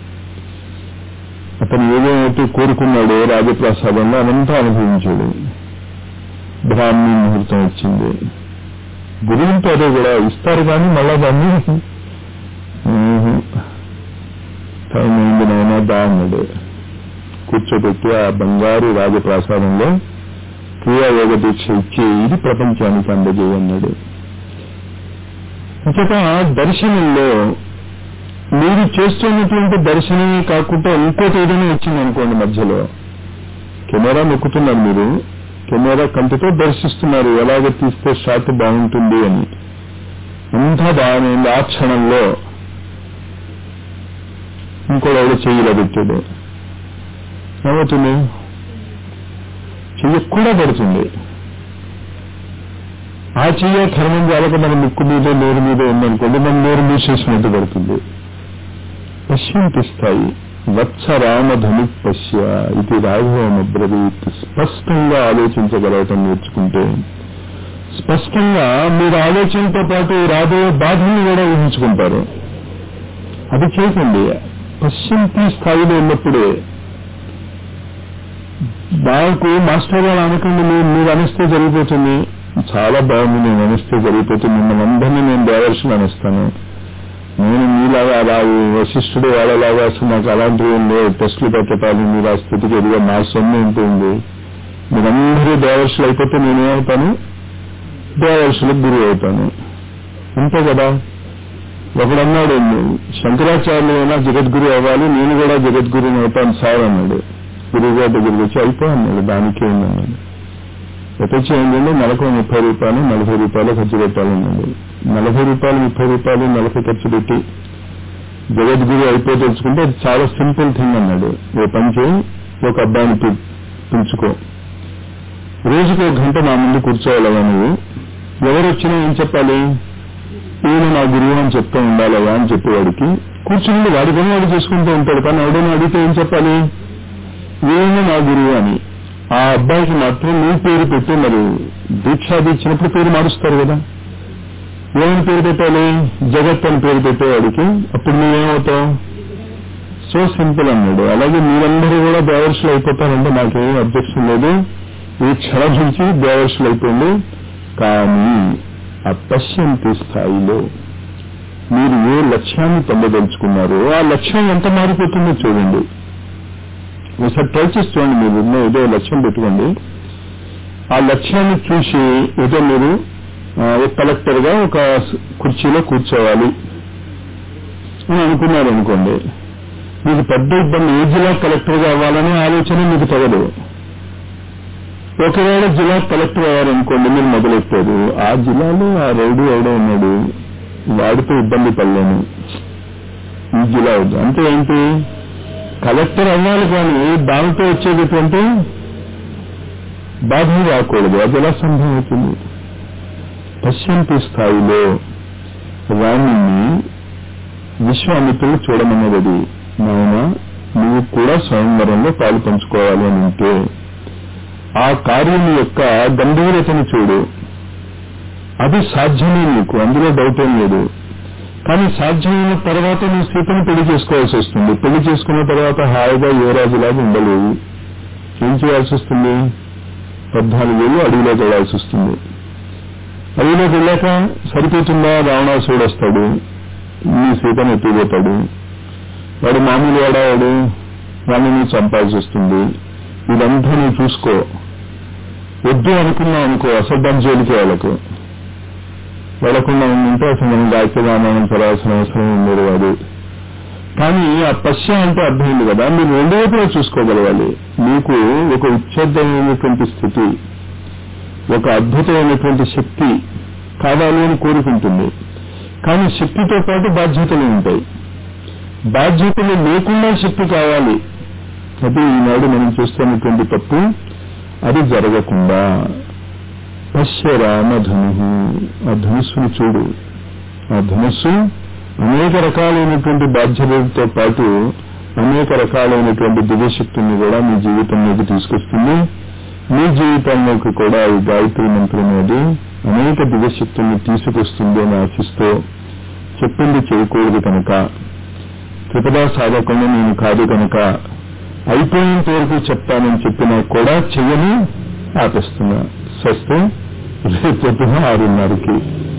అతను ఏదేమైతే కోరుకున్నాడో రాజప్రసాదంలో అదంతా అనుభవించాడు బ్రాహ్మీ ముహూర్తం వచ్చింది గురువులతో అదే కూడా ఇస్తారు కానీ మళ్ళా దాన్ని ఊహు. టైం అయింది నాయన దా అన్నాడు కూర్చోబెట్టి ఆ బంగారు రాజప్రసాదంలో క్రియాయోగ దీక్ష ఇచ్చి ఇది ప్రపంచానికి అందజేయన్నాడు ఇంకొక దర్శనంలో మీరు చేస్తున్నటువంటి దర్శనమే కాకుండా ఇంకోటి ఏదైనా వచ్చింది అనుకోండి మధ్యలో కెమెరా నొక్కుతున్నారు మీరు కెమెరా కంటితో దర్శిస్తున్నారు ఎలాగ తీస్తే షాట్ బాగుంటుంది అని అంతా బాగానే ఉంది ఆ క్షణంలో ఇంకోటి ఎవడో చెయ్యిలో పెట్టాడు ఏమవుతుంది చెయ్యి కూడా పడుతుంది ఆ చెయ్య ధర్మం జాలక మన ముక్కు మీద నోరు మీద ఉందనుకోండి మన నోరు మూసేసినట్టు పడుతుంది పశ్యంతిస్తాయి వత్స రామధను పశ్య ఇది రాఘవమబ్రవీత్ స్పష్టంగా ఆలోచించగలగటం నేర్చుకుంటే స్పష్టంగా మీరు ఆలోచనతో పాటు రాబోయే బాధని కూడా ఊహించుకుంటారు అది చేసండి పశ్యంతి స్థాయిలో ఉన్నప్పుడే నాకు మాస్టర్ గారు అనకండి మీరు మీరు అనిస్తే జరిగిపోతుంది చాలా బాగుంది నేను అనిస్తే జరిగిపోతుంది మిమ్మల్ని అందరినీ నేను దేవర్షులు అనిస్తాను నేను మీలాగా అలా వశిష్ఠుడు వాళ్ళలాగా అసలు నాకు అలాంటివి ఉండే టెస్టులు పెట్టాలి మీరు ఆ స్థితికి ఎదుగా నా సొమ్ము ఉంటుంది మీరందరూ దేవర్షులు అయిపోతే నేనేమవుతాను దేవర్షులకు గురువు అవుతాను అంతే కదా ఒకడన్నాడు శంకరాచార్యులు అయినా జగద్గురు అవ్వాలి నేను కూడా జగద్గురుని అవుతాను సార్ అన్నాడు గురువు గారి దగ్గరికి వచ్చి అయిపో అన్నాడు దానికే ఉందన్నాడు ఎటొచ్చి ఏంటంటే నెలకు ముప్పై రూపాయలు నలభై రూపాయలు ఖర్చు పెట్టాలన్నాడు నలభై రూపాయలు ముప్పై రూపాయలు నలభై ఖర్చు పెట్టి జగద్గురు అయిపోయి తెలుసుకుంటే అది చాలా సింపుల్ థింగ్ అన్నాడు ఓ పని చేయి ఒక అబ్బాయిని పి- పిలుచుకో రోజుకు ఒక గంట నా ముందు కూర్చోవాలవా నువ్వు ఎవరు వచ్చినా ఏం చెప్పాలి ఈయన నా గురువు అని చెప్తూ ఉండాలవా అని చెప్పేవాడికి కూర్చుని వాడి పని వాడు చేసుకుంటూ ఉంటాడు కానీ ఎవడైనా అడిగితే ఏం చెప్పాలి ఈయన నా గురువు అని ఆ అబ్బాయికి మాత్రం నీ పేరు పెట్టి మరి దీక్షాది ఇచ్చినప్పుడు పేరు మారుస్తారు కదా ఏమని పేరు పెట్టాలి జగత్ అని పేరు పెట్టేవాడికి అప్పుడు నువ్వేమవుతావు సో సింపుల్ అన్నాడు అలాగే మీరందరూ కూడా దేవర్షులు అయిపోతారంటే నాకేమీ అబ్జెక్షన్ లేదు ఈ క్షణం నుంచి దేవర్షులు అయిపోయింది కానీ ఆ పశ్యంతి స్థాయిలో మీరు ఏ లక్ష్యాన్ని పొందదలుచుకున్నారో ఆ లక్ష్యం ఎంత మారిపోతుందో చూడండి ఒకసారి ట్రై చేసి చూడండి మీరు ఉన్న ఏదో లక్ష్యం పెట్టుకోండి ఆ లక్ష్యాన్ని చూసి ఏదో మీరు ఆ, ఒక కలెక్టర్ గా ఒక స్- కుర్చీలో కూర్చోవాలి అని అనుకున్నారు అనుకోండి మీకు పెద్ద ఇబ్బంది ఏ జిల్లా కలెక్టర్ గా అవ్వాలనే ఆలోచన మీకు తగదు ఒకవేళ జిల్లా కలెక్టర్ అయ్యారనుకోండి మీరు మొదలెట్టారు ఆ జిల్లాలో ఆ రౌడీ ఎవడో ఉన్నాడు వాడితో ఇబ్బంది పడలేను ఈ జిల్లా వద్దు అంటే ఏంటి కలెక్టర్ అవ్వాలి కానీ దానితో వచ్చేటటువంటి బాధ రాకూడదు అది ఎలా సంభవం అవుతుంది పశ్యంతి స్థాయిలో రాణిని విశ్వామిత్రులు చూడమన్నది నాయన నువ్వు కూడా స్వయంవరంలో పాలు పంచుకోవాలి అని ఉంటే ఆ కార్యం యొక్క గంభీరతను చూడు అది సాధ్యమే నీకు అందులో డౌట్ ఏం లేదు కానీ సాధ్యమైన తర్వాత నువ్వు సీతను పెళ్లి చేసుకోవాల్సి వస్తుంది పెళ్లి చేసుకున్న తర్వాత హాయిగా యువరాజులాగా ఉండలేవు ఏం చేయాల్సి వస్తుంది పద్నాలుగేళ్ళు అడవిలోకి వెళ్లాల్సి వస్తుంది అడవిలోకి వెళ్ళాక సరిపోతుందా రావణాసుడు వస్తాడు నీ సీతను ఎత్తిపోతాడు వాడు మామూలు వాడా వాడు వాడిని నువ్వు చంపాల్సి వస్తుంది ఇదంతా నువ్వు చూసుకో వద్దు అనుకున్నావు అనుకో అసలు దాని జోలికి వాళ్ళకు వెళ్లకుండా ఉంటే అసలు మనం గాయత్రి రామాయణం చదవాల్సిన అవసరం ఉండేది కాదు కానీ ఆ పశ్య అంటే అర్థమైంది కదా మీరు రెండో వైపులా చూసుకోగలగాలి మీకు ఒక ఉచ్ఛేదమైనటువంటి స్థితి ఒక అద్భుతమైనటువంటి శక్తి కావాలి అని కోరుకుంటుంది కానీ శక్తితో పాటు బాధ్యతలు ఉంటాయి బాధ్యతలు లేకుండా శక్తి కావాలి అది ఈనాడు మనం చూస్తున్నటువంటి తప్పు అది జరగకుండా పశ్య రామధను ఆ ధనుస్సును చూడు ఆ ధనుస్సు అనేక రకాలైనటువంటి బాధ్యతలతో పాటు అనేక రకాలైనటువంటి దివ్యశక్తుల్ని కూడా మీ జీవితంలోకి తీసుకొస్తుంది మీ జీవితంలోకి కూడా ఈ గాయత్రి మంత్రం అనేది అనేక దివ్యశక్తుల్ని తీసుకొస్తుంది అని ఆశిస్తూ చెప్పింది చేయకూడదు కనుక త్రిపదా సాధకుండా నేను కాదు కనుక అయిపోయేంత వరకు చెప్తానని చెప్పినా కూడా చెయ్యని ఆపేస్తున్నా సస్తే రేపు పొద్దున ఆరున్నరకి